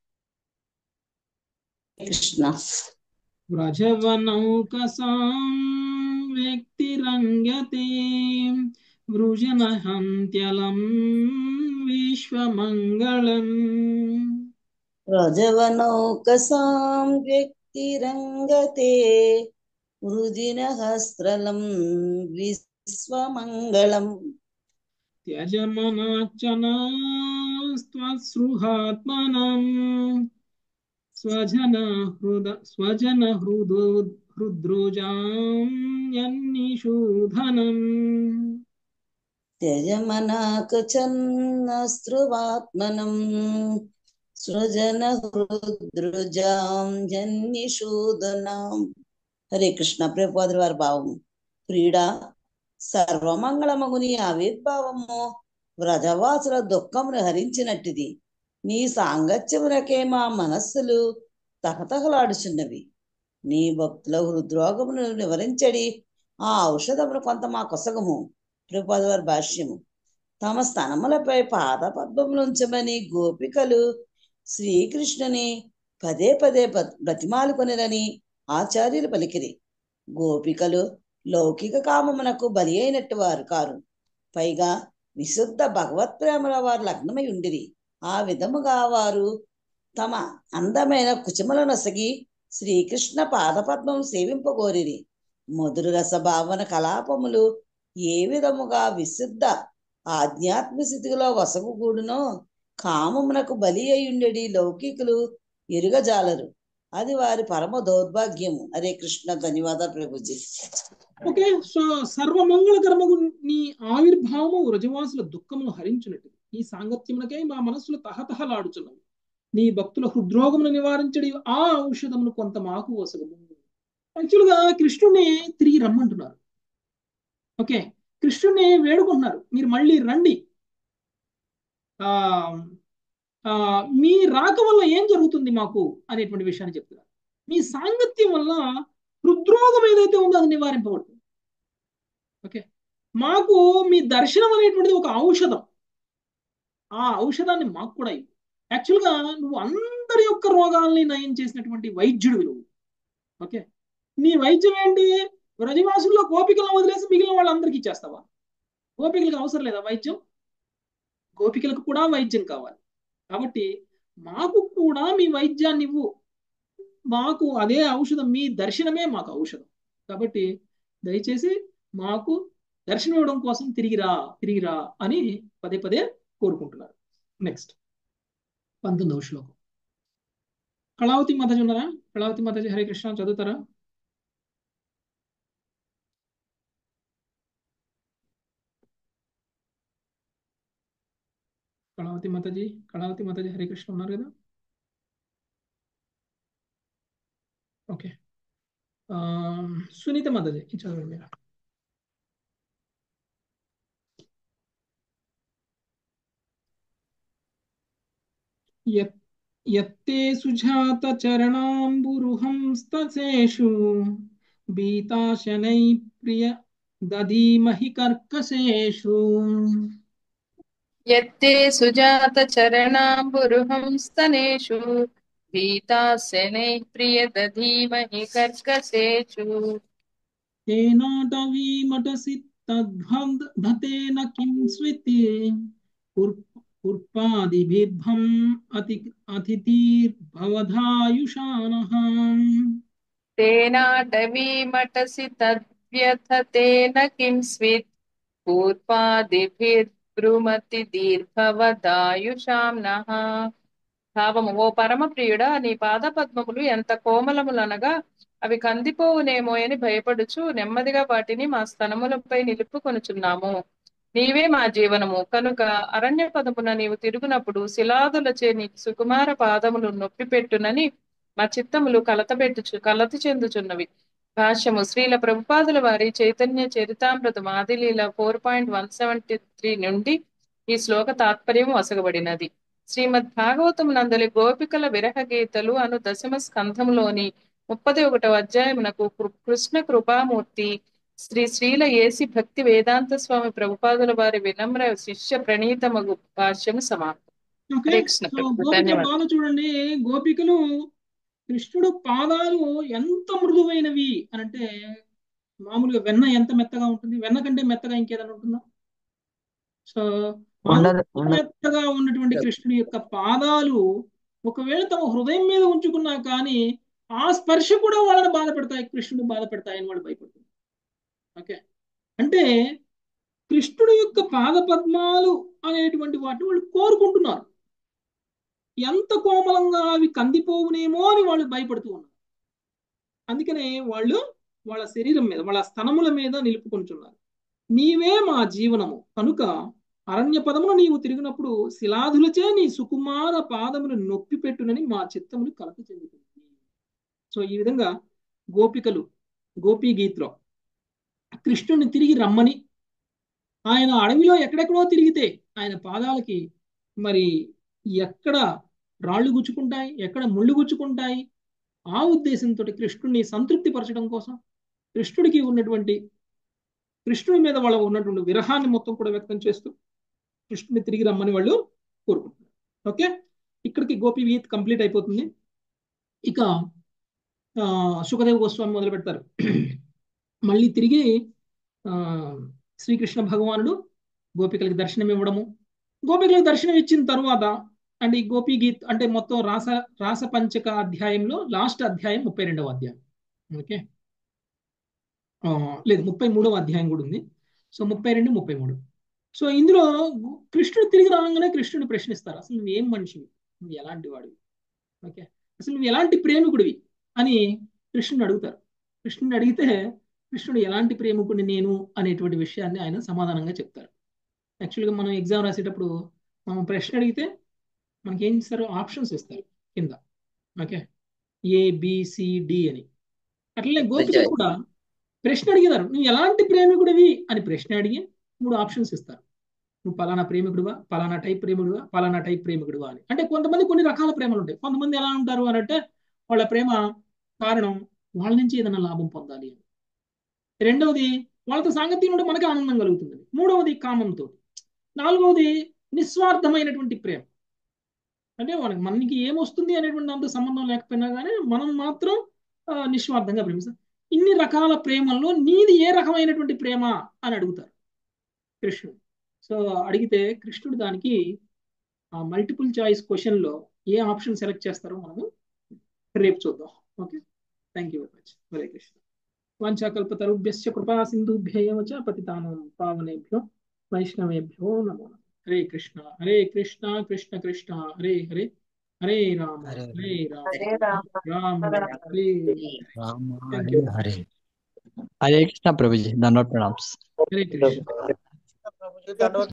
కృష్ణ వ్రజవనౌకసాం వ్యక్తిరంగతే వృజనహంత్యలం విశ్వమంగళం రజవనౌకసాం వ్యక్తిరంగతే వృజినహస్త్రలం విశ్వమంగళం త్యజమనాచనాస్త్వసృహాత్మనం స్వజన హృద స్వజన హృదో హృద్రోజాం యన్నిషూధనం త్యజమనాకచన్నస్త్రువాత్మనం సృజన హృద్రుజాం జన్నిషూదనాం హరే కృష్ణ ప్రభుపాదుల వారి భావము ప్రియుడ సర్వమంగళమగుని ఆవిర్భావము వ్రజవాసుల దుఃఖమును హరించినట్టిది నీ సాంగత్యమునకే మా మనస్సులు తహతహలాడుచున్నవి నీ భక్తుల హృద్రోగమును నివరించడి ఆ ఔషధమును కొంత మా కొసగము ప్రభుపాద వారి భాష్యము తమ స్థనములపై పాద పద్మములుంచమని గోపికలు శ్రీకృష్ణుని పదే పదే బ్రతిమాలుకొనిరని ఆచార్యులు పలికిరి గోపికలు లౌకిక కామమునకు బలి అయినట్టు వారు కారు పైగా విశుద్ధ భగవత్ ప్రేమల వారు లగ్నమై ఉండిరి ఆ విధముగా వారు తమ అందమైన కుచముల నొసగి శ్రీకృష్ణ పాదపద్మం సేవింపగోరిరి మధుర రస భావన కలాపములు ఏ విధముగా విశుద్ధ ఆధ్యాత్మ స్థితిలో వసగుగూడునో కామమునకు బలి అయ్యుండెడి లౌకికులు ఎరుగజాలరు అది వారి పరమ దౌర్భాగ్యము హరే కృష్ణ ధన్యవాదాలు ప్రభుజీ ఓకే సో సర్వమంగళకరమగు నీ ఆవిర్భావము వ్రజవాసుల దుఃఖమును హరించినట్టు ఈ సాంగత్యమునకై మా మనస్సులు తహతహలాడుచున్నవి నీ భక్తుల హృద్రోగమును నివారించడి ఆ ఔషధమును కొంత మాకు వసగము యాక్చువల్గా కృష్ణుని తిరిగి రమ్మంటున్నారు ఓకే కృష్ణుని వేడుకుంటున్నారు మీరు మళ్ళీ రండి ఆ ఆ మీ రాక వల్ల ఏం జరుగుతుంది మాకు అనేటువంటి విషయాన్ని చెప్తున్నారు మీ సాంగత్యం వల్ల హృద్రోగం ఏదైతే ఉందో అది నివారింపబడుతుంది ఓకే మాకు మీ దర్శనం అనేటువంటిది ఒక ఔషధం ఆ ఔషధాన్ని మాకు కూడా ఇవ్వు యాక్చువల్గా నువ్వు అందరి యొక్క రోగాల్ని నయం చేసినటువంటి వైద్యుడు నువ్వు ఓకే నీ వైద్యం ఏంటి వ్రజవాసుల్లో గోపికలను వదిలేసి మిగిలిన వాళ్ళందరికీ ఇచ్చేస్తావా గోపికలకు అవసరం లేదా వైద్యం గోపికలకు కూడా వైద్యం కావాలి కాబట్టి మాకు కూడా మీ వైద్యాన్ని ఇవ్వు మాకు అదే ఔషధం మీ దర్శనమే మాకు ఔషధం కాబట్టి దయచేసి మాకు దర్శనం ఇవ్వడం కోసం తిరిగిరా తిరిగిరా అని పదే పదే కోరుకుంటున్నారు నెక్స్ట్ పంతొమ్మిదవ శ్లోకం కళావతి మాతాజీ ఉన్నారా కళావతి మాతాజీ హరే కృష్ణ చదువుతారా కళావతి మాతాజీ కళావతి మాతాజీ హరే కృష్ణ ఉన్నారు కదా ఓకే ఆ, సునీత మాతాజీ ఇది చదవండి మీరు యత్ యత్తే సుజాత చరణాంబురుహంస్తసేషు బీతాశనై ప్రియ దధీమహి కర్కశేషు యత్తే సుజాత చరణాంబురుహం స్తనేషు భీతాశనై ప్రియ దధీమహి కర్కశేషు తేనాటవీమటసి తద్వదధతేన కిం స్వితి కుర్పాదిభిర్భం అతి అతిథిర్భవధాయుషానః తేనాటవీమటసి తద్వ్యథతేన కిం స్విత్ పూర్వాదిభిర్బ్రుమతి దీర్ఘవదాయుషాం నః భావము ఓ పరమ ప్రియుడా నీ పాద పద్మములు ఎంత కోమలములనగా అవి కందిపోవునేమోయని భయపడుచు నెమ్మదిగా వాటిని మా స్తనములపై నిలుపుకొనుచున్నాము నీవే మా జీవనము కనుక అరణ్య పదమున నీవు తిరుగునప్పుడు శిలాదులచే నీ సుకుమార పాదములు నొప్పిపెట్టునని మా చిత్తములు కలతబెట్టుచు కలత చెందుచున్నవి భాష్యము శ్రీల ప్రభుపాదుల వారి చైతన్య చరితామృత మాదిలీల four point one seventy three నుండి ఈ శ్లోక తాత్పర్యం వసగబడినది శ్రీమద్ భాగవతం నందలి గోపికల విరహ గీతలు అను దశమ స్కంధములోని ముప్పది ఒకటవ అధ్యాయమునకు కృ- కృష్ణ కృపామూర్తి శ్రీ శ్రీల ఏసి భక్తి వేదాంత స్వామి ప్రభుపాదుల వారి వినమ్ర శిష్య ప్రణీతమగు భాష్యము సమాప్తం ఓకే హరే కృష్ణ సో ప్రభు గోపికల ధన్యవాదాలు బాధ చూడండి గోపికలు కృష్ణుడు పాదాలు ఎంత మృదువైనవి అని అంటే మామూలుగా వెన్న ఎంత మెత్తగా ఉంటుంది వెన్న కంటే మెత్తగా ఇంకేదైనా ఉంటుందా సో ఉండదు అంత ఉండదు మెత్తగా ఉన్నటువంటి కృష్ణుడి యొక్క పాదాలు ఒకవేళ తమ హృదయం మీద ఉంచుకున్నా కానీ ఆ స్పర్శ కూడా వాళ్ళని బాధ పెడతాయి కృష్ణుడు బాధ పెడతాయని వాళ్ళు భయపడుతుంది ఓకే అంటే కృష్ణుడి యొక్క పాద పద్మాలు అనేటువంటి వాటిని వాళ్ళు కోరుకుంటున్నారు ఎంత కోమలంగా అవి కందిపోవునేమో అని వాళ్ళు భయపడుతూ ఉన్నారు అందుకనే వాళ్ళు వాళ్ళ శరీరం మీద వాళ్ళ స్తనముల మీద నిలుపుకుంటున్నారు నీవే మా జీవనము కనుక అరణ్య పదమును నీవు తిరిగినప్పుడు శిలాదులచే నీ సుకుమార పాదములు నొప్పి పెట్టునని మా చిత్తములు కలత చెందుతుంది సో ఈ విధంగా గోపికలు గోపీ గీత్లో కృష్ణుని తిరిగి రమ్మని ఆయన అడవిలో ఎక్కడెక్కడో తిరిగితే ఆయన పాదాలకి మరి ఎక్కడ రాళ్ళు గుచ్చుకుంటాయి ఎక్కడ ముళ్ళు గుచ్చుకుంటాయి ఆ ఉద్దేశంతో కృష్ణుడిని సంతృప్తి పరచడం కోసం కృష్ణుడికి ఉన్నటువంటి కృష్ణుడి మీద వాళ్ళ ఉన్నటువంటి విరహాన్ని మొత్తం కూడా వ్యక్తం చేస్తూ కృష్ణుడిని తిరిగి రమ్మని వాళ్ళు కోరుకుంటున్నారు ఓకే ఇక్కడికి గోపి గీత్ కంప్లీట్ అయిపోతుంది ఇక ఆ, సుఖదేవ్ గోస్వామి మొదలు పెడతారు మళ్ళీ తిరిగి ఆ, శ్రీకృష్ణ భగవానుడు గోపికలకు దర్శనం ఇవ్వడము గోపికలకు దర్శనం ఇచ్చిన తర్వాత అంటే ఈ గోపి గీత్ అంటే మొత్తం రాస రాస పంచక అధ్యాయంలో లాస్ట్ అధ్యాయం ముప్పై రెండవ అధ్యాయం ఓకే ఆ, లేదు ముప్పై మూడవ అధ్యాయం కూడా ఉంది సో ముప్పై రెండు ముప్పై మూడు సో ఇందులో కృష్ణుడు తిరిగి రాగానే కృష్ణుడు ప్రశ్నిస్తారు అసలు నువ్వు ఏం మనిషివి నువ్వు ఎలాంటి వాడివి ఓకే అసలు నువ్వు ఎలాంటి ప్రేమికుడివి అని కృష్ణుడు అడుగుతారు కృష్ణుని అడిగితే కృష్ణుడు ఎలాంటి ప్రేమికుడిని నేను అనేటువంటి విషయాన్ని ఆయన సమాధానంగా చెప్తారు యాక్చువల్గా మనం ఎగ్జామ్ రాసేటప్పుడు మనం ప్రశ్న అడిగితే మనకి ఏం ఇస్తారు ఆప్షన్స్ ఇస్తారు కింద ఓకే ఏ డి అని అట్లనే గోపికలు కూడా ప్రశ్న అడిగారు నువ్వు ఎలాంటి ప్రేమికుడివి అని ప్రశ్న అడిగి మూడు ఆప్షన్స్ ఇస్తారు నువ్వు పలానా ప్రేమికుడువా పలానా టైప్ ప్రేమికుడువా పలానా టైప్ ప్రేమికుడువా అని అంటే కొంతమంది కొన్ని రకాల ప్రేమలు ఉంటాయి కొంతమంది ఎలా ఉంటారు అని అంటే వాళ్ళ ప్రేమ కారణం వాళ్ళ నుంచి ఏదైనా లాభం పొందాలి అని రెండవది వాళ్ళతో సాంగత్యం ఉంటే మనకి ఆనందం కలుగుతుంది మూడవది కామంతో నాలుగవది నిస్వార్థమైనటువంటి ప్రేమ అంటే మనకి మనకి ఏమొస్తుంది అనేటువంటి దాంతో సంబంధం లేకపోయినా కానీ మనం మాత్రం ఆ, నిస్వార్థంగా ప్రేమిస్తాం ఇన్ని రకాల ప్రేమల్లో నీది ఏ రకమైనటువంటి ప్రేమ అని అడుగుతారు కృష్ణుడు సో అడిగితే కృష్ణుడు దానికి ఆ మల్టిపుల్ చాయిస్ క్వశ్చన్లో ఏ ఆప్షన్ సెలెక్ట్ చేస్తారో మనము రేపు చూద్దాం okay thank you very much Hare Krishna వాంఛాకల్పతరుభ్యశ్చ కృపా సింధుభ్యేవ చ పతితానం పావనేభ్యో వైష్ణవేభ్యో నమో నమః హరే కృష్ణ హరే కృష్ణ కృష్ణ కృష్ణ హరే హరే హరే రామ హరే హరే రామ హరే రామ రామ హరే రామ హరే రామ థ్యాంక్ హరే యూ హరే హరే కృష్ణ ప్రభుజీ దండోట్ ప్రణామ్స్ హరే కృష్ణ ప్రభుజీ దండవత్